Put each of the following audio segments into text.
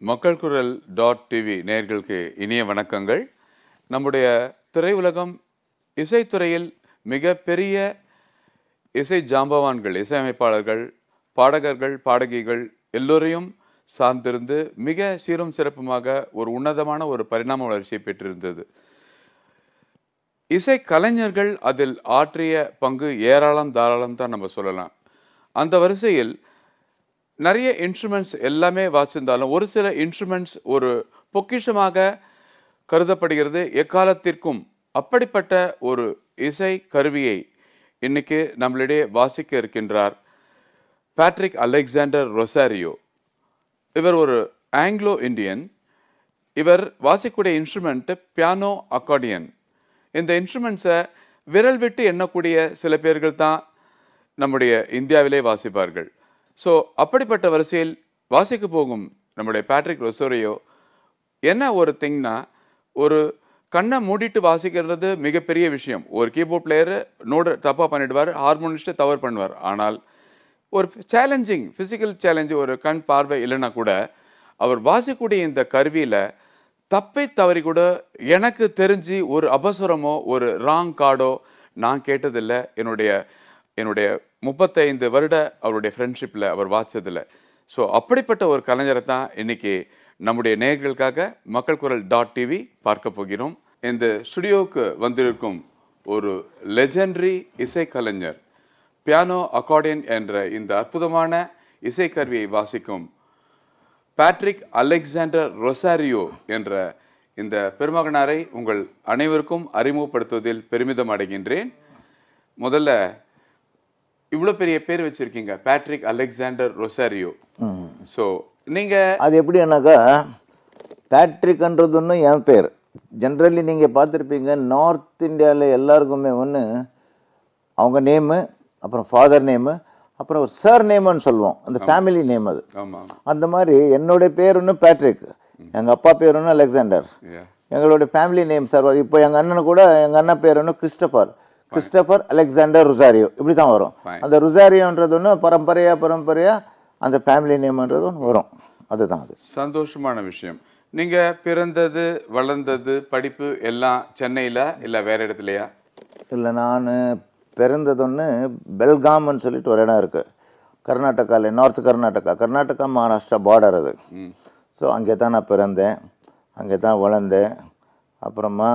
மக்கள் குரல் dot TV நேயர்களுக்கு இனிய வணக்கங்கள் நம்முடைய திரையுலகம் இசைத்துறையில் மிகப்பெரிய இசை ஜாம்பவான்கள் இசையமைப்பாளர்கள் பாடகர்கள் பாடகிகள் எல்லோரையும் சார்ந்திருந்து மிக சீரும் சிறப்புமாக ஒரு உன்னதமான ஒரு பரிணாம வளர்ச்சியை பெற்றிருந்தது இசை கலைஞர்கள் அதில் ஆற்றிய பங்கு ஏராளம் தாராளம் தான் நம்ம சொல்லலாம் அந்த வரிசையில் நிறைய இன்ஸ்ட்ருமெண்ட்ஸ் எல்லாமே வாசிஇருந்தாலும் ஒரு சில இன்ஸ்ட்ருமெண்ட்ஸ் ஒரு பொக்கிஷமாக கருதப்படுகிறது எக்காலத்திற்கும் அப்படிப்பட்ட ஒரு இசை கருவியை இன்னைக்கு நம்மளிடையே வாசிக்க இருக்கின்றார் பேட்ரிக் அலெக்சாண்டர் ரொசாரியோ இவர் ஒரு ஆங்கிலோ இந்தியன் இவர் வாசிக்கக்கூடிய இன்ஸ்ட்ருமெண்ட் பியானோ அக்கார்டியன் இந்த இன்ஸ்ட்ருமெண்ட்ஸை விரல் விட்டு எண்ணக்கூடிய சில பேர்கள் தான் நம்முடைய இந்தியாவிலே வாசிப்பார்கள் ஸோ அப்படிப்பட்ட வரிசையில் வாசிக்க போகும் நம்முடைய பேட்ரிக் ரொசோரியோ என்ன ஒரு திங்னா ஒரு கண்ணை மூடிட்டு வாசிக்கிறது மிகப்பெரிய விஷயம் ஒரு கீபோர்ட் பிளேயரு நோடு தப்பாக பண்ணிடுவார் ஹார்மோனிஸ்ட்டு தவறு பண்ணுவார் ஆனால் ஒரு சேலஞ்சிங் ஃபிசிக்கல் சேலஞ்சு ஒரு கண் பார்வை இல்லைன்னா கூட அவர் வாசிக்கக்கூடிய இந்த கருவியில் தப்பை தவறி கூட எனக்கு தெரிஞ்சு ஒரு அபசுரமோ ஒரு ராங் கார்டோ நான் கேட்டதில்லை என்னுடைய என்னுடைய முப்பத்தைந்து வருட அவருடைய ஃப்ரெண்ட்ஷிப்பில் அவர் வாச்சதில்லை ஸோ அப்படிப்பட்ட ஒரு கலைஞரை தான் இன்னைக்கு நம்முடைய நேயர்களுக்காக மக்கள் குரல் டாட் டிவி பார்க்க போகிறோம் இந்த ஸ்டுடியோவுக்கு வந்திருக்கும் ஒரு லெஜெண்டரி இசைக்கலைஞர் பியானோ அக்கார்டியன் என்ற இந்த அற்புதமான இசைக்கருவியை வாசிக்கும் பேட்ரிக் அலெக்சாண்டர் ரொசாரியோ என்ற இந்த பெருமகனாரை உங்கள் அனைவருக்கும் அறிமுகப்படுத்துவதில் பெருமிதம் அடைகின்றேன் முதல்ல இவ்வளோ பெரிய பேர் வச்சிருக்கீங்க பேட்ரிக் அலெக்சாண்டர் ரொசாரியோ ஸோ நீங்க அது எப்படின்னாக்கா பேட்ரிக்ன்றது ஒன்று என் பேர் ஜென்ரலி நீங்கள் பார்த்துருப்பீங்க நார்த் இந்தியாவில் எல்லாருக்குமே ஒன்று அவங்க நேமு அப்புறம் ஃபாதர் நேமு அப்புறம் சார் நேமுன்னு சொல்லுவோம் அந்த ஃபேமிலி நேம் அது ஆமாம் அந்த மாதிரி என்னுடைய பேர் ஒன்று பேட்ரிக் எங்கள் அப்பா பேர் ஒன்று அலெக்சாண்டர் Yeah. எங்களுடைய ஃபேமிலி நேம் சார் இப்போ எங்கள் அண்ணனு கூட எங்கள் அண்ணன் பேர் ஒன்று கிறிஸ்டபர் கிறிஸ்டபர் அலெக்சாண்டர் ருசாரியோ இப்படி தான் வரும் Fine. அந்த ருசாரியோன்றது ஒன்று பரம்பரையாக பரம்பரையாக அந்த ஃபேமிலி நேம்ன்றது ஒன்று வரும் அதுதான் அது சந்தோஷமான விஷயம் நீங்க பிறந்தது வளர்ந்தது படிப்பு எல்லாம் சென்னையில இல்ல வேற இடத்துலயா இல்லை நான் பிறந்தது ஒன்று பெல்காம்னு சொல்லிட்டு ஒரு இடம் இருக்குது கர்நாடகாவில் நார்த் கர்நாடகா கர்நாடகா மகாராஷ்டிரா பார்டர் அது ஸோ அங்கே தான் நான் பிறந்தேன் அங்கே தான் வளர்ந்தேன் அப்புறமா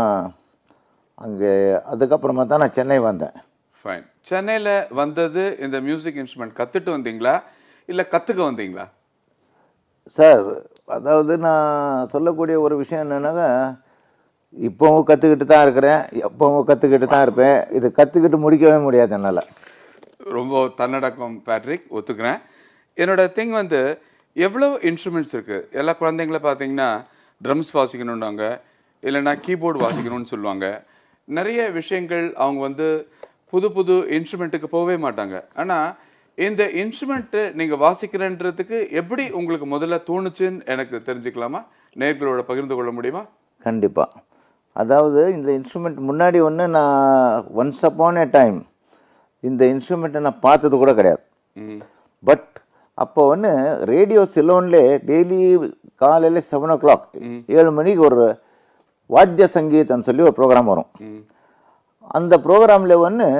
அங்கே அதுக்கப்புறமா தான் நான் சென்னை வந்தேன் ஃபைன் சென்னையில வந்தது இந்த மியூசிக் இன்ஸ்ட்ருமெண்ட் கத்துட்டு வந்தீங்களா இல்ல கத்துக்க வந்தீங்களா சார் அதாவது நான் சொல்லக்கூடிய ஒரு விஷயம் என்னென்னாக்கா இப்போவும் கற்றுக்கிட்டு தான் இருக்கிறேன் எப்போவும் கற்றுக்கிட்டு தான் இருப்பேன் இது கற்றுக்கிட்டு முடிக்கவே முடியாது என்னால் ரொம்ப தன்னடக்கம் பேட்ரிக் ஒத்துக்கிறேன் என்னோட திங் வந்து எவ்வளோ இன்ஸ்ட்ருமெண்ட்ஸ் இருக்குது எல்லா குழந்தைங்கள பார்த்தீங்கன்னா ட்ரம்ஸ் வாசிக்கணுன்னாங்க இல்லைன்னா கீபோர்டு வாசிக்கணும்னு சொல்லுவாங்க நிறைய விஷயங்கள் அவங்க வந்து புது புது இன்ஸ்ட்ருமெண்ட்டுக்கு போகவே மாட்டாங்க ஆனால் இந்த இன்ஸ்ட்ருமெண்ட்டு நீங்கள் வாசிக்கிறன்றதுக்கு எப்படி உங்களுக்கு முதல்ல தோணுச்சுன்னு எனக்கு தெரிஞ்சுக்கலாமா நேர்களோட பகிர்ந்து கொள்ள முடியுமா கண்டிப்பாக அதாவது இந்த இன்ஸ்ட்ருமெண்ட் முன்னாடி ஒன்று நான் ஒன்ஸ் அப்பான் ஏ டைம் இந்த இன்ஸ்ட்ருமெண்ட்டை நான் பார்த்தது கூட கிடையாது ம் பட் அப்போ ஒன்று ரேடியோ சிலோன்லே டெய்லி காலையில் செவன் ஓ கிளாக் ஏழு மணிக்கு ஒரு வாத்திய சங்கீதம்னு சொல்லி ஒரு ப்ரோக்ராம் வரும் அந்த ப்ரோக்ராமில் ஒன்று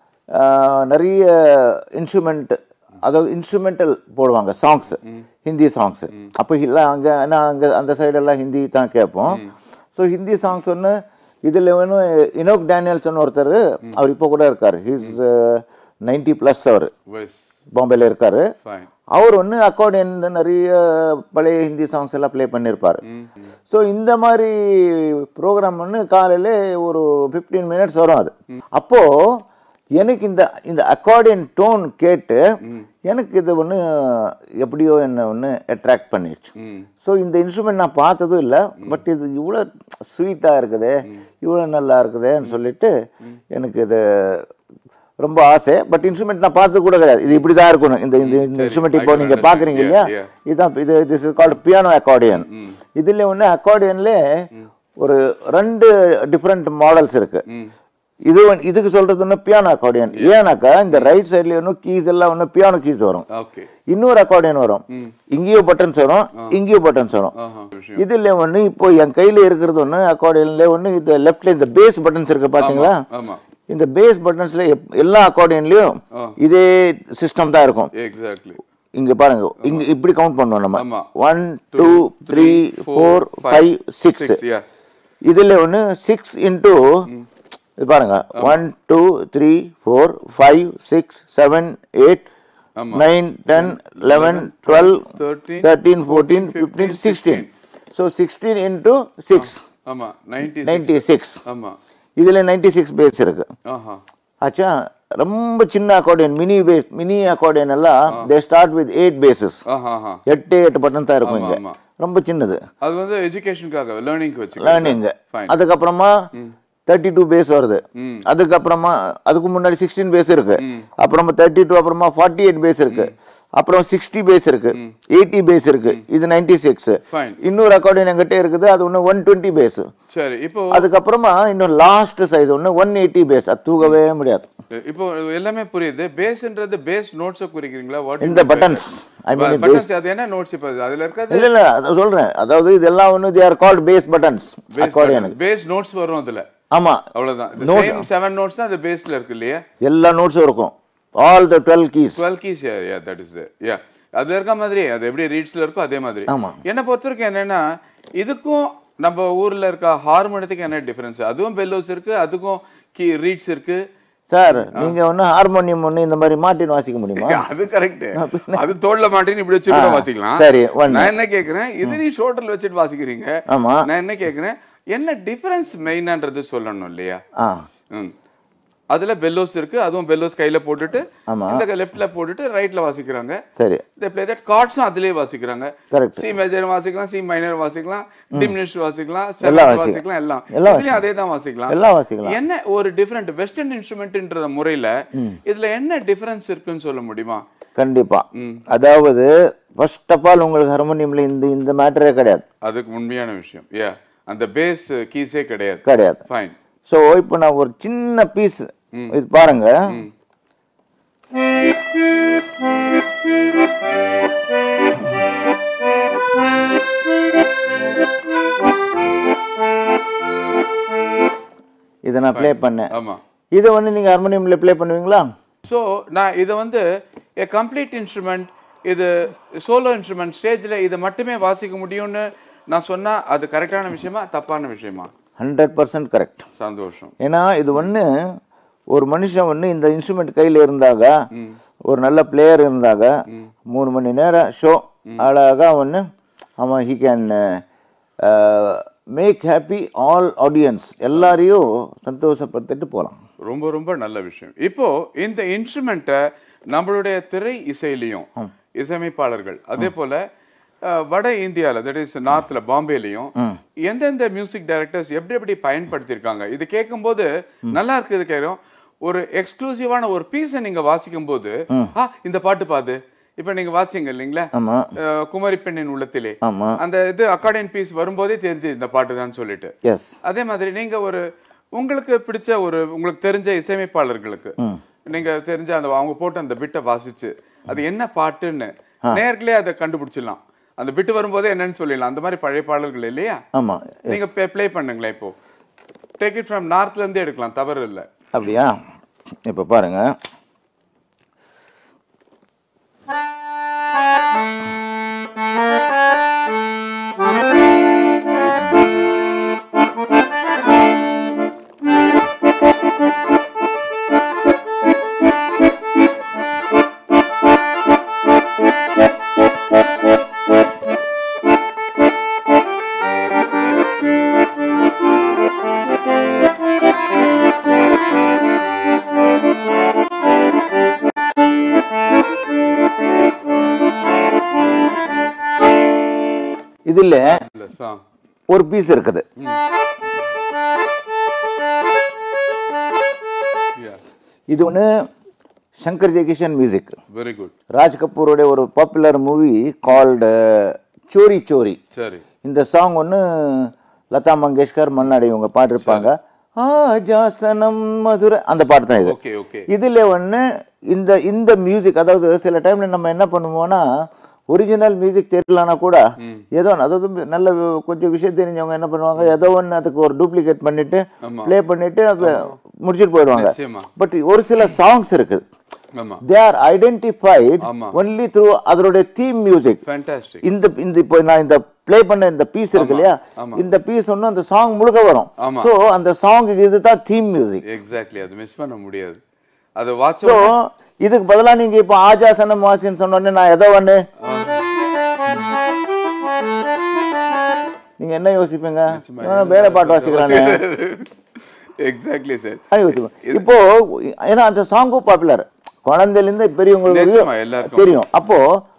நிறைய இன்ஸ்ட்ருமெண்ட் அதாவது இன்ஸ்ட்ருமெண்டல் போடுவாங்க சாங்ஸ் ஹிந்தி சாங்ஸ் அப்போ இல்லை அங்கே நான் அங்கே அந்த சைடெல்லாம் ஹிந்தி தான் கேட்போம் ஸோ ஹிந்தி சாங்ஸ் ஒன்று இதில் வேணும் இனோக் டேனியல்ஸ்னு ஒருத்தர் அவர் இப்போ கூட இருக்கார் ஹீஸ் நைன்டி ப்ளஸ் அவர் வயஸ் பாம்பேல இருக்கார் ஃபைன் அவர் ஒன்று அக்கார்டியன் நிறைய பழைய ஹிந்தி சாங்ஸ் எல்லாம் ப்ளே பண்ணியிருப்பார் ஸோ இந்த மாதிரி ப்ரோக்ராம் ஒன்று காலையில் ஒரு ஃபிஃப்டீன் மினிட்ஸ் வரும் அது அப்போது எனக்கு இந்த இந்த அக்கார்டியன் டோன் கேட்டு எனக்கு இது ஒன்று எப்படியோ என்ன ஒன்று அட்ராக்ட் பண்ணிடுச்சு ம் ஸோ இந்த இன்ஸ்ட்ருமெண்ட் நான் பார்த்ததும் இல்லை பட் இது இவ்வளோ ஸ்வீட்டாக இருக்குது இவ்வளோ நல்லா இருக்குதேன்னு சொல்லிட்டு எனக்கு இது ரொம்ப ஆசை பட் இன்ஸ்ட்ருமெண்ட் நான் பார்த்தது கூட கிடையாது இது இப்படி தான் இருக்கணும் இந்த இந்த இன்ஸ்ட்ருமெண்ட் இப்போ I can நீங்கள் understand. பார்க்குறீங்க Yeah, இல்லையா yeah. இதுதான் இது this is called piano accordion இதில் ஒன்று அக்கார்டியன்ல ஒரு ரெண்டு டிஃப்ரெண்ட் மாடல்ஸ் இருக்கு இது வந்து- இதுக்கு சொல்றது ஒன்று பியானோ அக்கார்டியன் ஏன்னாக்கா இந்த ரைட் சைட்ல ஒன்றும் கீஸ் எல்லாம் ஒன்று பியானோ கீஸ் வரும் ஓகே இன்னொரு அக்கார்டியன் வரும் இங்கேயோ பட்டன்ஸ் வரும் இங்கேயோ பட்டன்ஸ் வரும் ஆஹா விஷயம் இதுல ஒன்று இப்போ என் கையில இருக்கிறது ஒன்று அக்கார்டியன்ல ஒன்று இது லெஃப்ட்ல இந்த பேஸ் பட்டன்ஸ் இருக்கு பாத்தீங்களா ஆமா இந்த பேஸ் பட்டன்ஸ்ல எல்லா அக்கார்டியன்லயும் ஆ. இதே சிஸ்டம் தான் இருக்கும் எக்ஸாக்ட்லி இங்க பாருங்க இங்க இப்படி கவுண்ட் பண்ணுவோம் நம்ம ஆமா. One two three four five six six yeah இதுல ஒன்று சிக்ஸ் இன்டூ இது பாருங்க one two three four five six seven eight ஆமா. Nine ten eleven twelve thirteen thirteen fourteen fifteen sixteen so sixteen into six ஆமா ninety ninety six ஆமா இதில் ninety six base இருக்கு ஆஹா ஆச்சா ரொம்ப சின்ன accordion mini bass mini accordion எல்லாம் they start with eight basses ஆஹா ஆஹா எட்டு எட்டு பட்டன் தான் இருக்கும் இங்க ஆமா. ரொம்ப சின்னது அது வந்து எஜுகேஷனுக்காக லேர்னிங்க்கு வச்சுக்கலாம் லேர்னிங் Fine. அதுக்கப்புறமா தேர்ட்டி டூ பேஸ் வருது அதுக்கப்புறமா அதுக்கு முன்னாடி சிக்ஸ்டீன் பேஸ் இருக்கு அப்புறமா தேர்ட்டி டூ அப்புறமா ஃபார்ட்டி எயிட் பேஸ் இருக்கு அப்புறம் சிக்ஸ்டி பேஸ் இருக்கு எயிட்டி பேஸ் இருக்கு இது நைன்டி சிக்ஸ் Fine. இன்னொரு அக்கார்டியன் என்கிட்ட இருக்குது அது ஒன்று ஒன் டுவெண்ட்டி பேஸ் சரி இப்போ அதுக்கப்புறமா இன்னும் லாஸ்ட் சைஸ் ஒன்று ஒன் எயிட்டி பேஸ் அது தூக்கவே முடியாது இப்போ எல்லாமே புரியுது பேஸ்ன்றது பேஸ் நோட்ஸை குறிக்கிறீங்களா வாட் இந்த buttons. I mean பட்டன்ஸ் அது என்ன நோட்ஸ் இப்போ அதுல இருக்காது இல்ல இல்ல அதான் சொல்றேன் அதாவது இதெல்லாம் ஒன்று they are called bass buttons அக்கார்டியனுக்கு பேஸ் நோட்ஸ் வரும் அதுல ஆமா அவ்வளவுதான் சேம் செவன் நோட்ஸ் தான் அது பேஸ்ல இருக்கு இல்லையா எல்லா நோட்ஸும் இருக்கும் all the twelve keys twelve keys yeah that is yeah அது இருக்க மாதிரி அது எப்படி ரீட்ஸ்ல இருக்கோ அதே மாதிரி ஆமா. என்னை பொறுத்த வரைக்கும் என்னன்னா இதுக்கும் நம்ம ஊர்ல இருக்க ஹார்மோனியத்துக்கு என்ன டிஃபரன்ஸ் அதுவும் பெல்லோஸ் இருக்கு அதுக்கும் கீ ரீட்ஸ் இருக்கு சார் நீங்க ஒன்று ஹார்மோனியம் ஒன்று இந்த மாதிரி மாட்டின்னு வாசிக்க முடியுமா அது கரெக்ட் அது தோல்ல மாட்டேன்னு இப்படி வச்சு கூட வாசிக்கலாம் சரி ஒன்று நான் என்ன கேக்குறேன் இது நீ ஷோல்டர்ல வச்சுட்டு வாசிக்கிறீங்க ஆமா நான் என்ன கேக்குறேன் என்ன டிஃபரன்ஸ் மெயினான்றது சொல்லணும் இல்லையா ஆ ம் அதுல பெல்லோஸ் இருக்கு அதுவும் பெல்லோஸ் கையில போட்டுட்டு ஆமா. இந்த லெஃப்ட்ல போட்டுட்டு ரைட்ல வாசிக்கிறாங்க சரி they play that கார்ட்ஸும் அதுலயே வாசிக்கிறாங்க Correct. சி மேஜர் வாசிக்கலாம் சி மைனர் வாசிக்கலாம் டிமினிஷ் வாசிக்கலாம் எல்லாம் செவன் வாசிக்கலாம். வாசிக்கலாம் எல்லாம் எல்லாம் இதுலயும் அதே தான் வாசிக்கலாம் எல்லாம் வாசிக்கலாம் என்ன ஒரு டிஃபரெண்ட் வெஸ்டர்ன் இன்ஸ்ட்ருமெண்ட்ன்ற முறையில இதுல என்ன டிஃபரன்ஸ் இருக்குன்னு சொல்ல முடியுமா கண்டிப்பா அதாவது ஃபர்ஸ்ட் ஆஃப் ஆல் உங்களுக்கு ஹார்மோனியம்ல இந்த இந்த மேட்டரே கிடையாது அதுக்கு உண்மையான விஷயம் ஏ அந்த பேஸ் கீஸே கிடையாது கிடையாது ஃபைன் ஸோ இப்போ நான் ஒரு சின்ன பீஸ் இது பாருங்க இதை நான் ப்ளே பண்ணேன் ஆமா இதை வந்து நீங்க ஹார்மோனியம்ல ப்ளே பண்ணுவீங்களா ஸோ நான் இதை வந்து ஏ கம்ப்ளீட் இன்ஸ்ட்ருமெண்ட் இது சோலோ இன்ஸ்ட்ருமெண்ட் ஸ்டேஜில் இதை மட்டுமே வாசிக்க முடியும்னு நான் சொன்னா அது கரெக்டான விஷயமா தப்பான விஷயமா ஹண்ட்ரட் பர்சன்ட் கரெக்ட் சந்தோஷம் ஏன்னா இது ஒன்று ஒரு மனுஷன் ஒன்று இந்த இன்ஸ்ட்ருமெண்ட் கையில் இருந்தாக ஒரு நல்ல பிளேயர் இருந்தாக மூணு மணி நேரம் ஷோ அழகா ஒன்று அவன் he can make happy all audience எல்லாரையும் சந்தோஷப்படுத்திட்டு போகலாம் ரொம்ப ரொம்ப நல்ல விஷயம் இப்போ இந்த இன்ஸ்ட்ருமெண்ட்டை நம்மளுடைய திரை இசையிலையும் இசையமைப்பாளர்கள் அதே போல அஹ், வட இந்தியால தட் இஸ் நார்த்ல பாம்பேலையும் எந்தெந்த மியூசிக் டைரக்டர்ஸ் எப்படி எப்படி பயன்படுத்தியிருக்காங்க இது கேட்கும்போது நல்லா இருக்குது கேட்கும் ஒரு எக்ஸ்க்ளூசிவான ஒரு பீஸை நீங்க வாசிக்கும் போது ஆ இந்த பாட்டு பாது இப்ப நீங்க வாசிங்க இல்லைங்களா ஆமாம் அஹ், குமரி பெண்ணின் உள்ளத்திலே ஆமாம் அந்த இது அக்கார்டியன் பீஸ் வரும்போதே தெரிஞ்சு இந்த பாட்டு தான் சொல்லிட்டு எஸ் அதே மாதிரி நீங்க ஒரு உங்களுக்கு பிடிச்ச ஒரு உங்களுக்கு தெரிஞ்ச இசையமைப்பாளர்களுக்கு நீங்க தெரிஞ்ச அந்த அவங்க போட்டு அந்த பிட்டை வாசிச்சு அது என்ன பாட்டுன்னு நேர்களே அதை கண்டுபிடிச்சிடலாம் அந்த பிட்டு வரும்போதே என்னன்னு சொல்லிடலாம் அந்த மாதிரி பழைய பாடல்கள் இல்லையா ஆமாம் நீங்க ப்ளே பண்ணுங்களேன் இப்போ டேக் இட் ஃப்ரம் நார்த்ல இருந்தே எடுக்கலாம் தவறு இல்லை அப்படியா இப்போ பாருங்க இதில் இல்ல சாங் ஒரு பீஸ் இருக்குது இது ஒன்று Shankar Jaikishan music very good Raj கபூருடைய ஒரு popular movie called Chori Chori சரி இந்த சாங் ஒன்று லதா மங்கேஷ்கர் மன்னாடி இவங்க பாடிருப்பாங்க ஆஜாசனம் மதுரை அந்த பாட்டு தான் இது ஓகே ஓகே இதுல ஒன்று இந்த இந்த மியூசிக் அதாவது சில டைம்ல நம்ம என்ன பண்ணுவோம்னா ஒரிஜினல் மியூசிக் தெரியலனா கூட ஏதோ ஒண்ணு, அதாவது நல்ல கொஞ்சம் விஷயம் தெரிஞ்சவங்க என்ன பண்ணுவாங்க ஏதோ ஒன்று அதுக்கு ஒரு டூப்ளிகேட் பண்ணிட்டு ப்ளே பண்ணிட்டு அது முடிச்சிட்டு போயிடுவாங்க நிச்சயமா பட் ஒரு சில சாங்ஸ் இருக்குது ஆமா தே ஆர் ஐடென்டிஃபைட் ஆமா. ஒன்லி த்ரூ அதனுடைய தீம் மியூசிக் ஃபேண்டாஸ்டிக் இந்த இந்த இப்போ நான் இந்த ப்ளே பண்ண இந்த பீஸ் இருக்கு இல்லையா ஆமா. இந்த பீஸ் ஒன்று அந்த சாங் முழுக்க வரும் ஆமா. ஸோ அந்த சாங்குக்கு இதுதான் தீம் மியூசிக் எக்ஸாக்ட்லி அது மிஸ் பண்ண முடியாது அது வாட்ச் ஸோ இதுக்கு பதிலா நீங்க இப்போ ஆஜாசனம் வாசின்னு சொன்னோடனே நான் ஏதோ ஒன்று நீங்க என்ன யோசிப்பீங்க இவன் வேற பாட்டு வாசிக்கிறானே எக்ஸாக்ட்லி சார் அது யோசிப்பேன் இப்போ ஏன்னா அந்த சாங்கும் பாப்புலர் குழந்தையிலேருந்து பெரியவங்களுக்கு நிச்சயமா, எல்லாருக்கும். தெரியும் அப்போ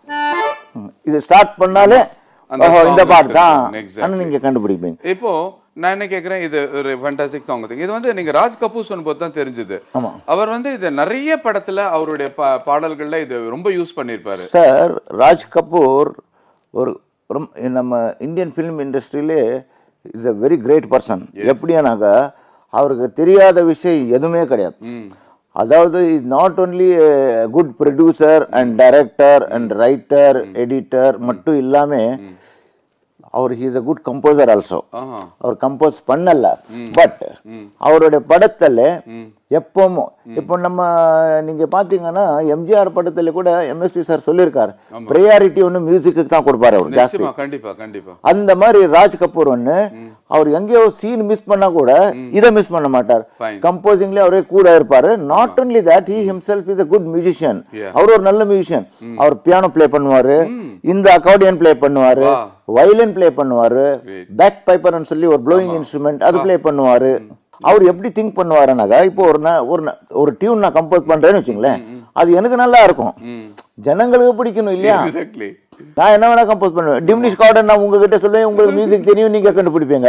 ம், இது ஸ்டார்ட் பண்ணாலே அந்த ஓஹோ இந்த song பாட்டு தான் தெரியும். Exactly. ஆனா நீங்க கண்டுபிடிப்பீங்க இப்போ நான் என்ன கேக்குறேன் இது ஒரு ஃபேண்டாஸ்டிக் சாங் இது வந்து நீங்க ராஜ் கபூர் சொன்னபோது தான் தெரிஞ்சது ஆமா. அவர் வந்து இது நிறைய படத்துல அவருடைய பா- பாடல்கள்ல இது ரொம்ப யூஸ் பண்ணிருப்பாரு சார் ராஜ் கபூர் ஒரு ரொம்ப நம்ம இந்தியன் ஃபிலிம் இண்டஸ்ட்ரியிலே is a very great person எப்படியானாக்கா அவருக்கு தெரியாத விஷயம் எதுவுமே கிடையாது அதாவது is not only good producer and director and writer editor மட்டும் இல்லாம அவர் he's a good composer also ஆஹா அவர் கம்போஸ் பண்ணல பட் அவருடைய படத்துல எப்பவும் இப்போ நம்ம நீங்க பாத்தீங்கன்னா எம்ஜிஆர் படத்துல கூட எம்எஸ்வி சார் சொல்லியிருக்காரு ப்ரையாரிட்டி ஒன்று மியூசிக்கு தான் கொடுப்பாரு அவர் ஜாஸ்தி நிச்சயமா கண்டிப்பா கண்டிப்பா அந்த மாதிரி ராஜ் கபூர் ஒன்று அவர் எங்கேயோ சீன் மிஸ் பண்ணா கூட இதை மிஸ் பண்ண மாட்டார் Fine. கம்போசிங்ல அவரே கூட இருப்பாரு not only that he himself is a good musician Yeah. அவர் ஒரு நல்ல மியூசிஷியன் அவர் பியானோ ப்ளே பண்ணுவாரு இந்த அக்கார்டியன் ப்ளே பண்ணுவாரு Wow. வயலின் ப்ளே பண்ணுவாரு Great. பேக் பைப்பர்னு சொல்லி ஒரு ப்ளோயிங் இன்ஸ்ட்ருமெண்ட் அது ப்ளே பண்ணுவாரு அவர் எப்படி திங்க் பண்ணுவாருனாக்கா இப்போ ஒரு ந- ஒரு ந- ஒரு டியூன் நான் கம்போஸ் பண்றேன்னு வச்சுங்களேன் அது எனக்கு நல்லா இருக்கும் ஜனங்களுக்கு பிடிக்கணும் இல்லையா எக்ஸாக்ட்லி நான் என்ன வேணா கம்போஸ் பண்ணுவேன் டிம்னிஷ் கார்டன் நான் உங்ககிட்ட சொல்லுவேன் உங்களுக்கு மியூசிக் தெரியும் நீங்க கண்டுபிடிப்பீங்க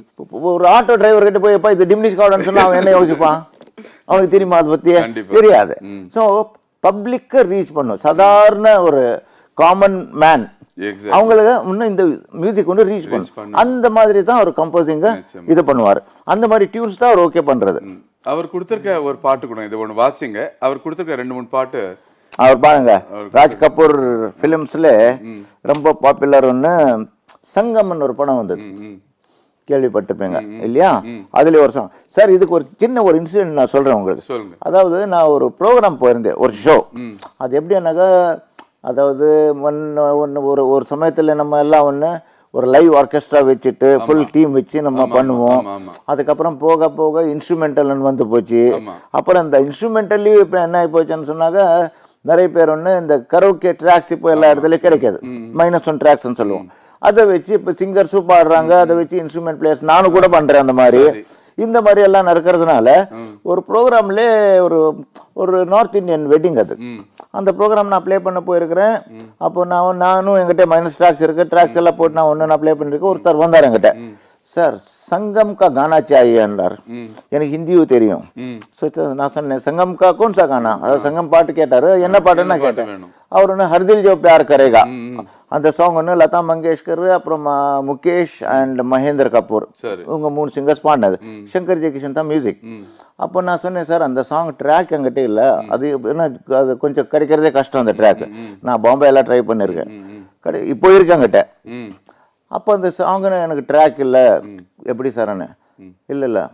ஒரு ஆட்டோ டிரைவர் கிட்ட போய் எப்பா இது டிம்னிஷ் கார்டன் சொன்னா அவன் என்ன யோசிப்பான் அவனுக்கு தெரியுமா அதை பத்தி கண்டிப்பா. தெரியாது ஸோ பப்ளிக்கை ரீச் பண்ணும் சாதாரண ஒரு காமன் மேன் எக்ஸாக்ட் அவங்களுக்கு இன்னும் இந்த மியூசிக் வந்து ரீச் பண்ணும் பண்ணும். அந்த மாதிரி தான் ஒரு கம்போசிங்க நிச்சயமா. இது பண்ணுவார் அந்த மாதிரி டியூன்ஸ் தான் அவர் ஓகே பண்றது அவர் கொடுத்திருக்க ஒரு பாட்டு கூட இது ஒன்று வாட்சிங்க அவர் கொடுத்திருக்க ரெண்டு மூணு பாட்டு அவர் பாருங்க ராஜ் கபூர் ஃபிலிம்ஸ்ல ரொம்ப பாப்புலர் ஒன்று சங்கம்னு ஒரு படம் வந்தது ம், ம். கேள்விப்பட்டிருப்பீங்க இல்லையா அதுல ஒரு சாங் சார் இதுக்கு ஒரு சின்ன ஒரு இன்சிடென்ட் நான் சொல்றேன் உங்களுக்கு சொல்லுங்க அதாவது நான் ஒரு ப்ரோக்ராம் போயிருந்தேன் ஒரு ஷோ அது எப்படின்னாக்கா அதாவது ஒன்று ஒன்று ஒரு ஒரு சமயத்தில் நம்ம எல்லாம் ஒன்று ஒரு லைவ் ஆர்கெஸ்ட்ரா வச்சுட்டு ஃபுல் டீம் வச்சு நம்ம பண்ணுவோம் ஆமா ஆமா அதுக்கப்புறம் போக போக இன்ஸ்ட்ருமெண்டல்னு வந்து போச்சு ஆமா. அப்புறம் இந்த இன்ஸ்ட்ருமெண்டல்லையும் இப்போ என்ன ஆகி போச்சுன்னு சொன்னாக்க நிறைய பேர் ஒன்று இந்த கரோக்கே ட்ராக்ஸ் இப்போ எல்லா இடத்துலையும் கிடைக்காது மைனஸ் ஒன் ட்ராக்ஸ்னு சொல்லுவோம் அதை வச்சு இப்போ சிங்கர்ஸும் பாடுறாங்க அதை வச்சு இன்ஸ்ட்ருமெண்ட் பிளேயர்ஸ் நானும் கூட பண்ணுறேன் அந்த மாதிரி சரி. இந்த மாதிரி எல்லாம் நடக்கிறதுனால ஒரு ப்ரோக்ராம்ல ஒரு ஒரு நார்த் இந்தியன் வெட்டிங் அது அந்த ப்ரோக்ராம் நான் ப்ளே பண்ண போயிருக்கிறேன் அப்போ நான் நானும் என்கிட்ட மைனஸ் ட்ராக்ஸ் இருக்கு ட்ராக்ஸ் எல்லாம் போட்டு நான் ஒன்று நான் ப்ளே பண்ணிருக்கேன் ஒருத்தர் வந்தார் என்கிட்ட சார் சங்கம் கா கானா சாயியார் எனக்கு ஹிந்தியும் தெரியும் ம் ஸோ நான் சொன்னேன் சங்கம் கா கோன் சா கானா அதாவது சங்கம் பாட்டு கேட்டாரு என்ன பாட்டுன்னு நான் கேட்டேன் வேணும் அவர் ஒன்று ஹர்தில் ஜோ பியார் கரேகா அந்த சாங் ஒன்று லதா மங்கேஷ்கர் அப்புறம் ம- முகேஷ் அண்ட் மகேந்திர கபூர் சரி இவங்க மூணு சிங்கர்ஸ் பாடினது சங்கர் ஜெயகிஷன் தான் மியூசிக் அப்போ நான் சொன்னேன் சார் அந்த சாங் ட்ராக் என்கிட்ட இல்லை அது என்ன அது கொஞ்சம் கிடைக்கிறதே கஷ்டம் அந்த ட்ராக் நான் பாம்பேல ட்ரை பண்ணியிருக்கேன் கிடை இப்போ இருக்கு என்கிட்ட ம் அப்போ அந்த சாங்னு எனக்கு ட்ராக் இல்லை எப்படி சார்னு இல்லை இல்லை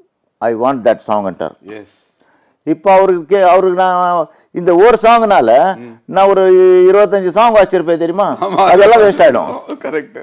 ஐ வாண்ட் தட் சாங்ன்ட்டார் எஸ் இப்போ அவருக்கு கே- அவருக்கு நான் இந்த ஒரு சாங்னால நான் ஒரு இருபத்தஞ்சு சாங் வாசிச்சிருப்பேன் தெரியுமா அதெல்லாம் வேஸ்ட் ஆயிடும் கரெக்ட்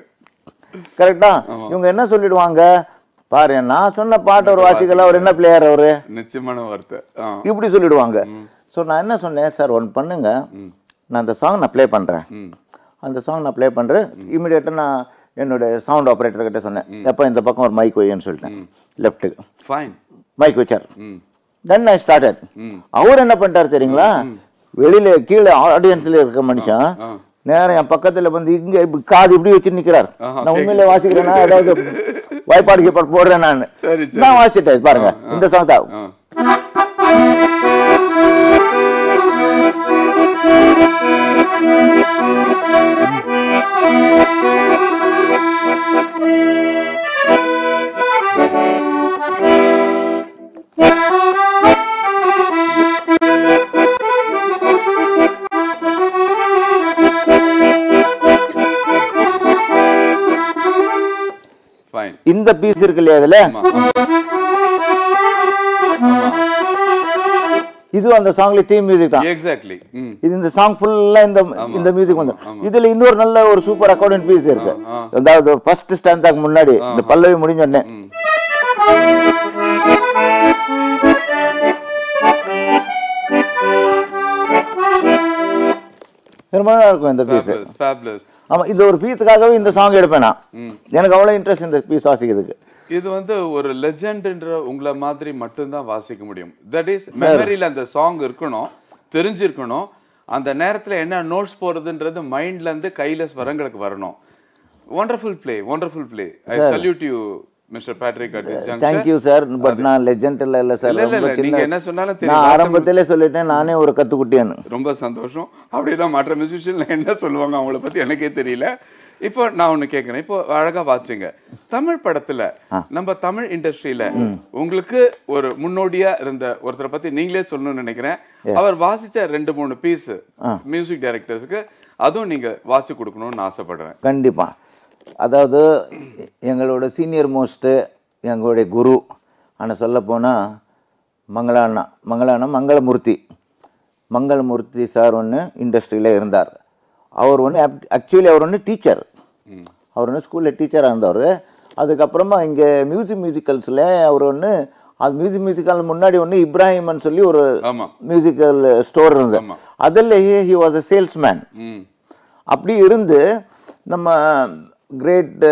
கரெக்டா இவங்க என்ன சொல்லிடுவாங்க பாரு நான் சொன்ன பாட்டு ஒரு வாசிக்கல அவர் என்ன பிளேயர் அவரு நிச்சயமான வார்த்தை ஆ இப்படி சொல்லிடுவாங்க ஸோ நான் என்ன சொன்னேன் சார் ஒன்று பண்ணுங்க நான் அந்த சாங் நான் ப்ளே பண்ணுறேன் ம் அந்த சாங் நான் ப்ளே பண்ணுறேன் இமீடியட்டாக நான் என்னோட சவுண்ட் ஆப்ரேட்டர் கிட்ட சொன்னேன் எப்போ இந்த பக்கம் ஒரு மைக் வையன்னு சொல்லிட்டேன் லெஃப்ட்டுக்கு ஃபைன் மைக் வச்சார் ம் தென் ஐ ஸ்டார்டட் ம் அவர் என்ன பண்ணிட்டாரு தெரியுங்களா வெளியில கீழே ஆடியன்ஸ்ல இருக்க மனுஷன் நேரம் என் பக்கத்துல வந்து இங்க இப்படி காது இப்படி வச்சு நிக்கிறார் ஆஹா, நான் உண்மையில வாசிக்கிறேன்னா ஏதாவது வாய்ப்பாடு கீப்பாடு போடுறேன் நான் சரி சரி நான் வாசிட்டேன் பாருங்க இந்த சாங் தான் ஆ இந்த பீஸ் இருக்கு இல்லையா இதுல ஆமா ஆமா இதுவும் அந்த சாங்ல தீம் மியூசிக் தான் எக்ஸாக்ட்லி ம் இது இந்த சாங் ஃபுல்லா இந்த இந்த மியூசிக் வந்து இதுல இன்னொரு நல்ல ஒரு சூப்பர் அக்கார்டியன் பீஸ் இருக்கு அதாவது ஃபர்ஸ்ட் ஸ்டாண்டாக்கு முன்னாடி இந்த பல்லவி முடிஞ்ச உடனே ரொம்ப நல்லா இருக்கும் இந்த பீஸ் ஃபேப்லஸ் ஃபேப்லஸ் ஆமா இந்த ஒரு பீஸுக்காகவே இந்த சாங் எடுப்பேன் நான் எனக்கு அவ்வளவு இன்ட்ரெஸ்ட் இந்த பீஸ் வாசிக்கிறதுக்கு இது வந்து ஒரு லெஜெண்ட்ன்ற உங்களை மாதிரி மட்டும்தான் வாசிக்க முடியும் தட் இஸ் மெமரியில் அந்த சாங் இருக்கணும் தெரிஞ்சிருக்கணும் அந்த நேரத்துல என்ன நோட்ஸ் போறதுன்றது மைண்ட்ல இருந்து கையில ஸ்வரங்களுக்கு வரணும் wonderful play wonderful play I salute you mister Patrick at this junction thank you sir but நான் லெஜெண்ட் இல்ல இல்ல சார் இல்ல, இல்ல, ரொம்ப இல்ல, நீங்க சின்ன என்ன சொன்னாலும் நான் தெரியும் ஆரம்பத்திலே சொல்லிட்டேன் நானே ஒரு கத்துக்குட்டியான்னு ரொம்ப சந்தோஷம் அப்படிலாம் மற்ற மியூசிஷியன்ல என்ன சொல்லுவாங்க அவங்கள பத்தி எனக்கே தெரியல இப்போ நான் ஒண்ணு கேட்குறேன் இப்போ அழகா வாச்சுங்க தமிழ் படத்துல நம்ம தமிழ் இண்டஸ்ட்ரியில உங்களுக்கு ஒரு முன்னோடியா இருந்த ஒருத்தரை பத்தி நீங்களே சொல்லணும்னு நினைக்கிறேன் அவர் வாசிச்ச ரெண்டு மூணு பீஸ் மியூசிக் டைரக்டர்ஸ்க்கு அதுவும் நீங்க வாசி கொடுக்கணும்னு ஆசைப்படுறேன் கண்டிப்பா அதாவது எங்களோட சீனியர் மோஸ்ட்டு எங்களுடைய குரு ஆனால் சொல்லப்போனால் மங்களாண்ணா மங்களாண்ணா மங்களமூர்த்தி மங்களமூர்த்தி சார் ஒன்று இண்டஸ்ட்ரியில் இருந்தார் அவர் ஒன்று ஆக்சுவலி அவர் ஒன்று டீச்சர் அவர் ஒன்று ஸ்கூலில் டீச்சராக இருந்தவர் அதுக்கப்புறமா இங்கே மியூசிக் மியூசிக்கல்ஸில் அவர் ஒன்று அது மியூசிக் மியூசிக்கல் முன்னாடி ஒன்று இப்ராஹிம்னு சொல்லி ஒரு ஆமா மியூசிக்கல் ஸ்டோர் இருந்தது ஆமா. அதில் ஹி வாஸ் அ சேல்ஸ்மேன் ம் அப்படி இருந்து நம்ம கிரேட்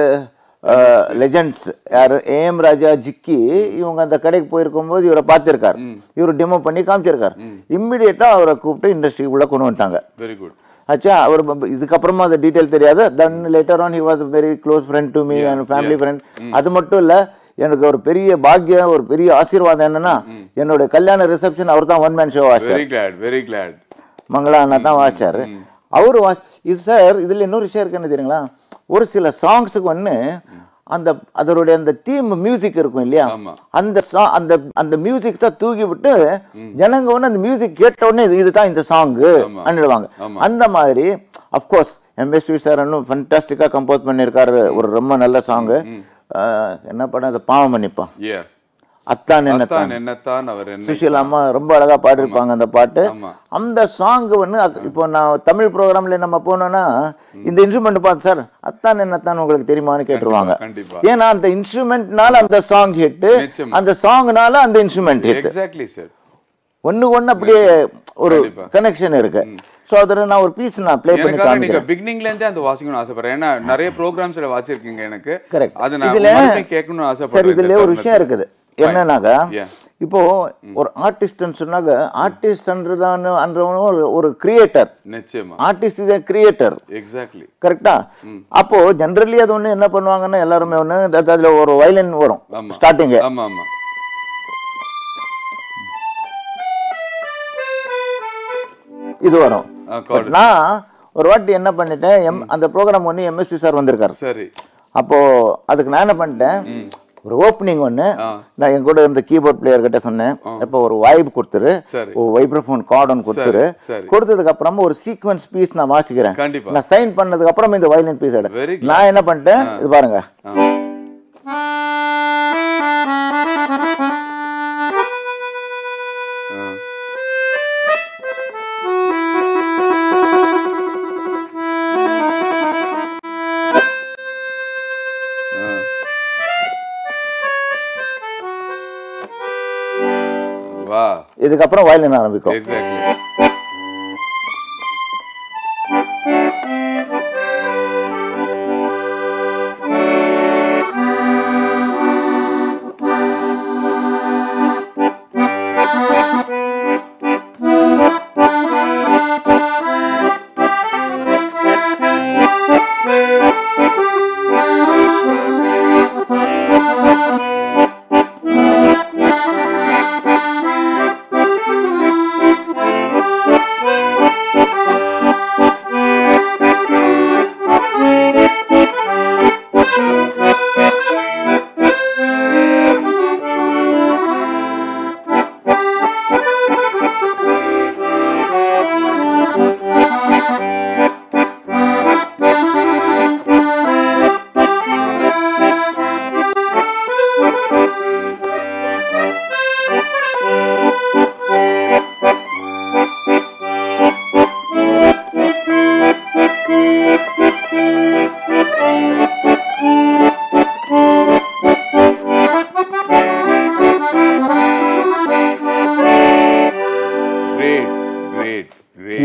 லெஜண்ட்ஸ் யார் ஏஎம் ராஜா ஜிக்கி இவங்க அந்த கடைக்கு போயிருக்கும்போது இவரை பார்த்திருக்காரு இவர் டெமோ பண்ணி காமிச்சிருக்காரு இம்மிடியட்டாக அவரை கூப்பிட்டு இண்டஸ்ட்ரிக்குள்ளே கொண்டு வந்துட்டாங்க வெரி குட் ஆச்சா அவர் ப- இதுக்கப்புறமா அந்த டீட்டெயில் தெரியாது then later on he was very close friend to me and family friend அது மட்டும் இல்லை எனக்கு ஒரு பெரிய பாக்கியம் ஒரு பெரிய ஆசீர்வாதம் என்னன்னா என்னோட கல்யாண ரிசப்ஷன் அவர் தான் ஒன் மேன் ஷோ ஆச்சு very glad very glad Mangala அண்ணா தான் வாசிச்சாரு அவரு வா இது சார் இதுல இன்னொரு விஷயம் இருக்கு என்ன தெரியுங்களா ஒரு சில சாங்ஸுக்கு ஒன்று அந்த அதனுடைய அந்த தீம் மியூசிக் இருக்கும் இல்லையா ஆமா. அந்த song- அந்த அந்த மியூசிக் தான் தூக்கி விட்டு ஜனங்க ஒன்று அந்த மியூசிக் கேட்ட உடனே இது இதுதான் இந்த சாங்கு ஆமா. பண்ணிடுவாங்க ஆமா. அந்த மாதிரி அஃப்கோர்ஸ் எம்எஸ்வி சார் இன்னும் ஃபண்டாஸ்டிக்காக கம்போஸ் பண்ணியிருக்காரு ஒரு ரொம்ப நல்ல சாங்கு என்ன படம் அது பாவம் மன்னிப்பான் ஏ அத்தான் என்ன அத்தான் என்னத்தான் அவர் என்ன சுஷீலா அம்மா ரொம்ப அழகா பாடிருப்பாங்க அந்த பாட்டு ஆமா. அந்த சாங் வந்து அக்- இப்போ நான் தமிழ் ப்ரோக்ராம்ல நம்ம போனோம்னா இந்த இன்ஸ்ட்ருமெண்ட் பார்த்து சார் அத்தான் என்னத்தான் உங்களுக்கு தெரியுமான்னு கேட்டுருவாங்க கண்டிப்பா ஏன்னா அந்த இன்ஸ்ட்ருமெண்ட்னால அந்த சாங் ஹிட் நிச்சயமா. அந்த சாங்னால அந்த இன்ஸ்ட்ருமெண்ட் ஹிட் எக்ஸாக்ட்லி சார் ஒண்ணு ஒண்ணு அப்படியே ஒரு கண்டிப்பா. கனெக்ஷன் இருக்கு ஸோ அதில் நான் ஒரு பீஸ் நான் ப்ளே பண்ணி எனக்காக நீங்க காமிக்கிறேன் பிகினிங்ல இருந்தே அந்த வாசிக்கணும்னு ஆசைப்படுறேன் ஏன்னா நிறைய ப்ரோக்ராம்ஸ்ல வாசிருக்கீங்க எனக்கு Correct. அது நான் இதுல- மறுபடியும் கேட்கணும்னு சார் ஆசைப்படுறேன் இதுல இந்த ஒரு விஷயம் இருக்குது என்னன்னாக்கா Yeah. இப்போ ஒரு ஆர்டிஸ்ட்னு சொன்னாக்க ஆர்டிஸ்ட்ன்றதான அன்றவனும் ஒரு ஒரு கிரியேட்டர் நிச்சயமா ஆர்டிஸ்ட் இஸ் கிரியேட்டர் எக்ஸாக்ட்லி கரெக்டா அப்போ ஜென்ரலி அது ஒண்ணு என்ன பண்ணுவாங்கன்னா எல்லாருமே ஒண்ணு அது- அதுல ஒரு வயலின் வரும் ஆமா. ஸ்டார்டிங் ஆமா ஆமா இது வரும் ஆ, But chord. நான் ஒரு வாட்டி என்ன பண்ணிட்டேன் எம் அந்த ப்ரோக்ராம் ஒன்று எம்எஸ்சி சார் வந்திருக்காரு சரி அப்போ அதுக்கு நான் என்ன பண்ணிட்டேன் ஒரு ஓப்பனிங் ஒன்று ஆ. நான் என் கூட இருந்த கீபோர்ட் பிளேயர் கிட்ட சொன்னேன் இப்போ ஒரு வைப் கொடுத்துரு சரி. ஒரு வைப்ரோஃபோன் கார்டு ஒன்று கொடுத்துரு சரி. கொடுத்ததுக்கு அப்புறமா ஒரு சீக்வன்ஸ் பீஸ் நான் வாசிக்கிறேன் கண்டிப்பா. நான் சைன் பண்ணதுக்கு அப்புறம் இந்த வயலின் பீஸ் எடு Very good. நான் என்ன பண்ணிட்டேன் இது பாருங்க ஆ. ஆ. ஆ. வா இதுக்கப்புறம் வயலின் ஆரம்பிக்கும் எக்ஸாக்ட்லி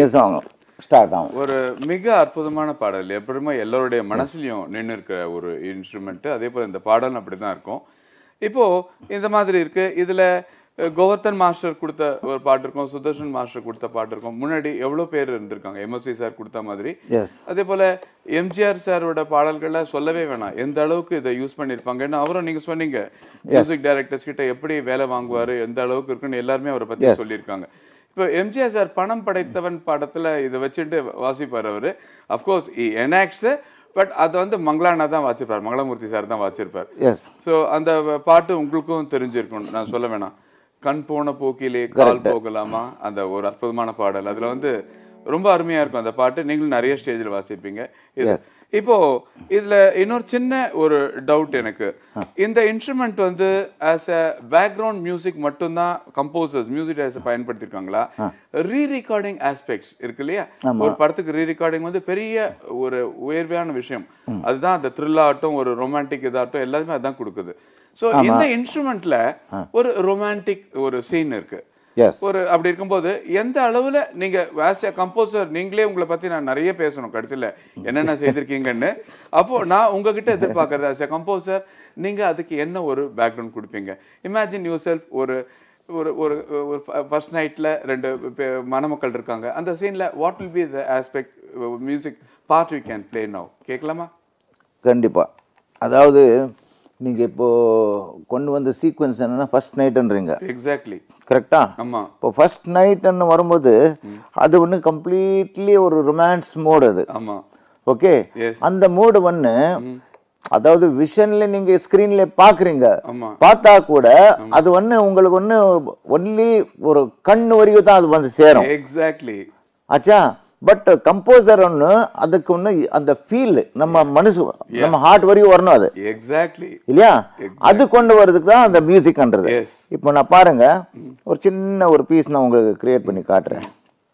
சிங்கிங் சாங் ஸ்டார்ட் ஆகும் ஒரு மிக அற்புதமான பாடல் எப்படியுமே எல்லோருடைய மனசுலயும் நின்று இருக்க ஒரு இன்ஸ்ட்ருமெண்ட் அதே போல இந்த பாடலும் அப்படிதான் இருக்கும் இப்போ இந்த மாதிரி இருக்கு இதுல அஹ், கோவர்த்தன் மாஸ்டர் கொடுத்த ஒரு பாட்டு இருக்கும் சுதர்ஷன் மாஸ்டர் கொடுத்த பாட்டு இருக்கும் முன்னாடி எவ்வளவு பேர் இருந்திருக்காங்க எம்எஸ்வி சார் கொடுத்த மாதிரி எஸ் அதே போல எம்ஜிஆர் சாரோட பாடல்களை சொல்லவே வேணாம் எந்த அளவுக்கு இதை யூஸ் பண்ணியிருப்பாங்கன்னு அவரும் நீங்க சொன்னீங்க மியூசிக் டைரக்டர்ஸ் கிட்ட எப்படி வேலை வாங்குவாரு எந்த அளவுக்கு இருக்குன்னு எல்லாருமே அவரை பத்தி சொல்லியிருக்காங்க இப்போ எம்ஜிஆர் சார் பணம் படைத்தவன் படத்துல இதை வச்சுட்டு வாசிப்பார் அவரு அஃப்கோர்ஸ் எனாக்ஸ் பட் அது வந்து மங்களானா தான் வாசிப்பார் மங்களமூர்த்தி சார் தான் வாசிப்பார் எஸ் ஸோ அந்த பாட்டு உங்களுக்கும் தெரிஞ்சிருக்கும் நான் சொல்ல வேணாம் கண் போன போக்கிலே கால் போகலாமா அந்த ஒரு அற்புதமான பாடல் அதுல வந்து ரொம்ப அருமையா இருக்கும் அந்த பாட்டு நீங்களும் நிறைய ஸ்டேஜில் வாசிப்பீங்க இது இப்போ இதுல இன்னொரு சின்ன ஒரு டவுட் எனக்கு இந்த இன்ஸ்ட்ருமெண்ட் வந்து ஆஸ் அ பேக்ரவுண்ட் மியூசிக் மட்டும்தான் கம்போசர்ஸ் மியூசிக் டைரக்டர்ஸ் பயன்படுத்தியிருக்காங்களா ரீ ரெக்கார்டிங் ஆஸ்பெக்ட்ஸ் இருக்கு இல்லையா ஒரு படத்துக்கு ரீ ரெக்கார்டிங் வந்து பெரிய ஒரு உயர்வையான விஷயம் அதுதான் அந்த த்ரில் ஆகட்டும் ஒரு ரொமான்டிக் இதாகட்டும் எல்லாமே அதான் கொடுக்குது ஸோ இந்த இன்ஸ்ட்ருமெண்ட்ல ஒரு ரொமான்டிக் ஒரு சீன் இருக்கு எஸ் ஒரு அப்படி இருக்கும்போது எந்த அளவுல நீங்க ஆஸ் எ கம்போசர் நீங்களே உங்களை பத்தி நான் நிறைய பேசணும் கடைசியில என்னென்ன செய்திருக்கீங்கன்னு அப்போ நான் உங்ககிட்ட எதிர்பார்க்கறது ஆஸ் எ கம்போசர் நீங்க அதுக்கு என்ன ஒரு பேக்ரவுண்ட் கொடுப்பீங்க இமேஜின் யூர் செல்ஃப் ஒரு ஒரு ஒரு ஒரு ஃபர்ஸ்ட் நைட்ல ரெண்டு பே- மணமக்கள் இருக்காங்க அந்த சீன்ல what will be the aspect music part you can play now கேட்கலாமா கண்டிப்பா அதாவது நீங்க இப்போ கொண்டு வந்த சீக்வன்ஸ் என்னன்னா ஃபர்ஸ்ட் நைட்டுன்றீங்க எக்ஸாக்ட்லி கரெக்டா ஆமா இப்போ ஃபர்ஸ்ட் நைட்னு வரும்போது அது ஒன்று கம்ப்ளீட்லி ஒரு ரொமான்ஸ் மோடு அது ஆமா ஓகே Yes. அந்த மூடு ஒன்று அதாவது விஷன்ல நீங்க ஸ்கிரீன்ல பாக்குறீங்க ஆமா பார்த்தா கூட அது ஒன்று உங்களுக்கு ஒன்று ஒன்லி ஒரு கண்ணு வரைக்கும் தான் அது வந்து சேரும் எக்ஸாக்ட்லி ஆச்சா பட் கம்போசர் ஒன்று அதுக்கு ஒன்று அந்த ஃபீல் நம்ம மனசு நம்ம ஹார்ட் வரைக்கும் வரணும் அது எக்ஸாக்ட்லி இல்லையா அது கொண்டு வர்றதுக்கு தான் அந்த மியூசிக்ன்றது எஸ் இப்போ நான் பாருங்க ஒரு சின்ன ஒரு பீஸ் நான் உங்களுக்கு கிரியேட் பண்ணி காட்டுறேன்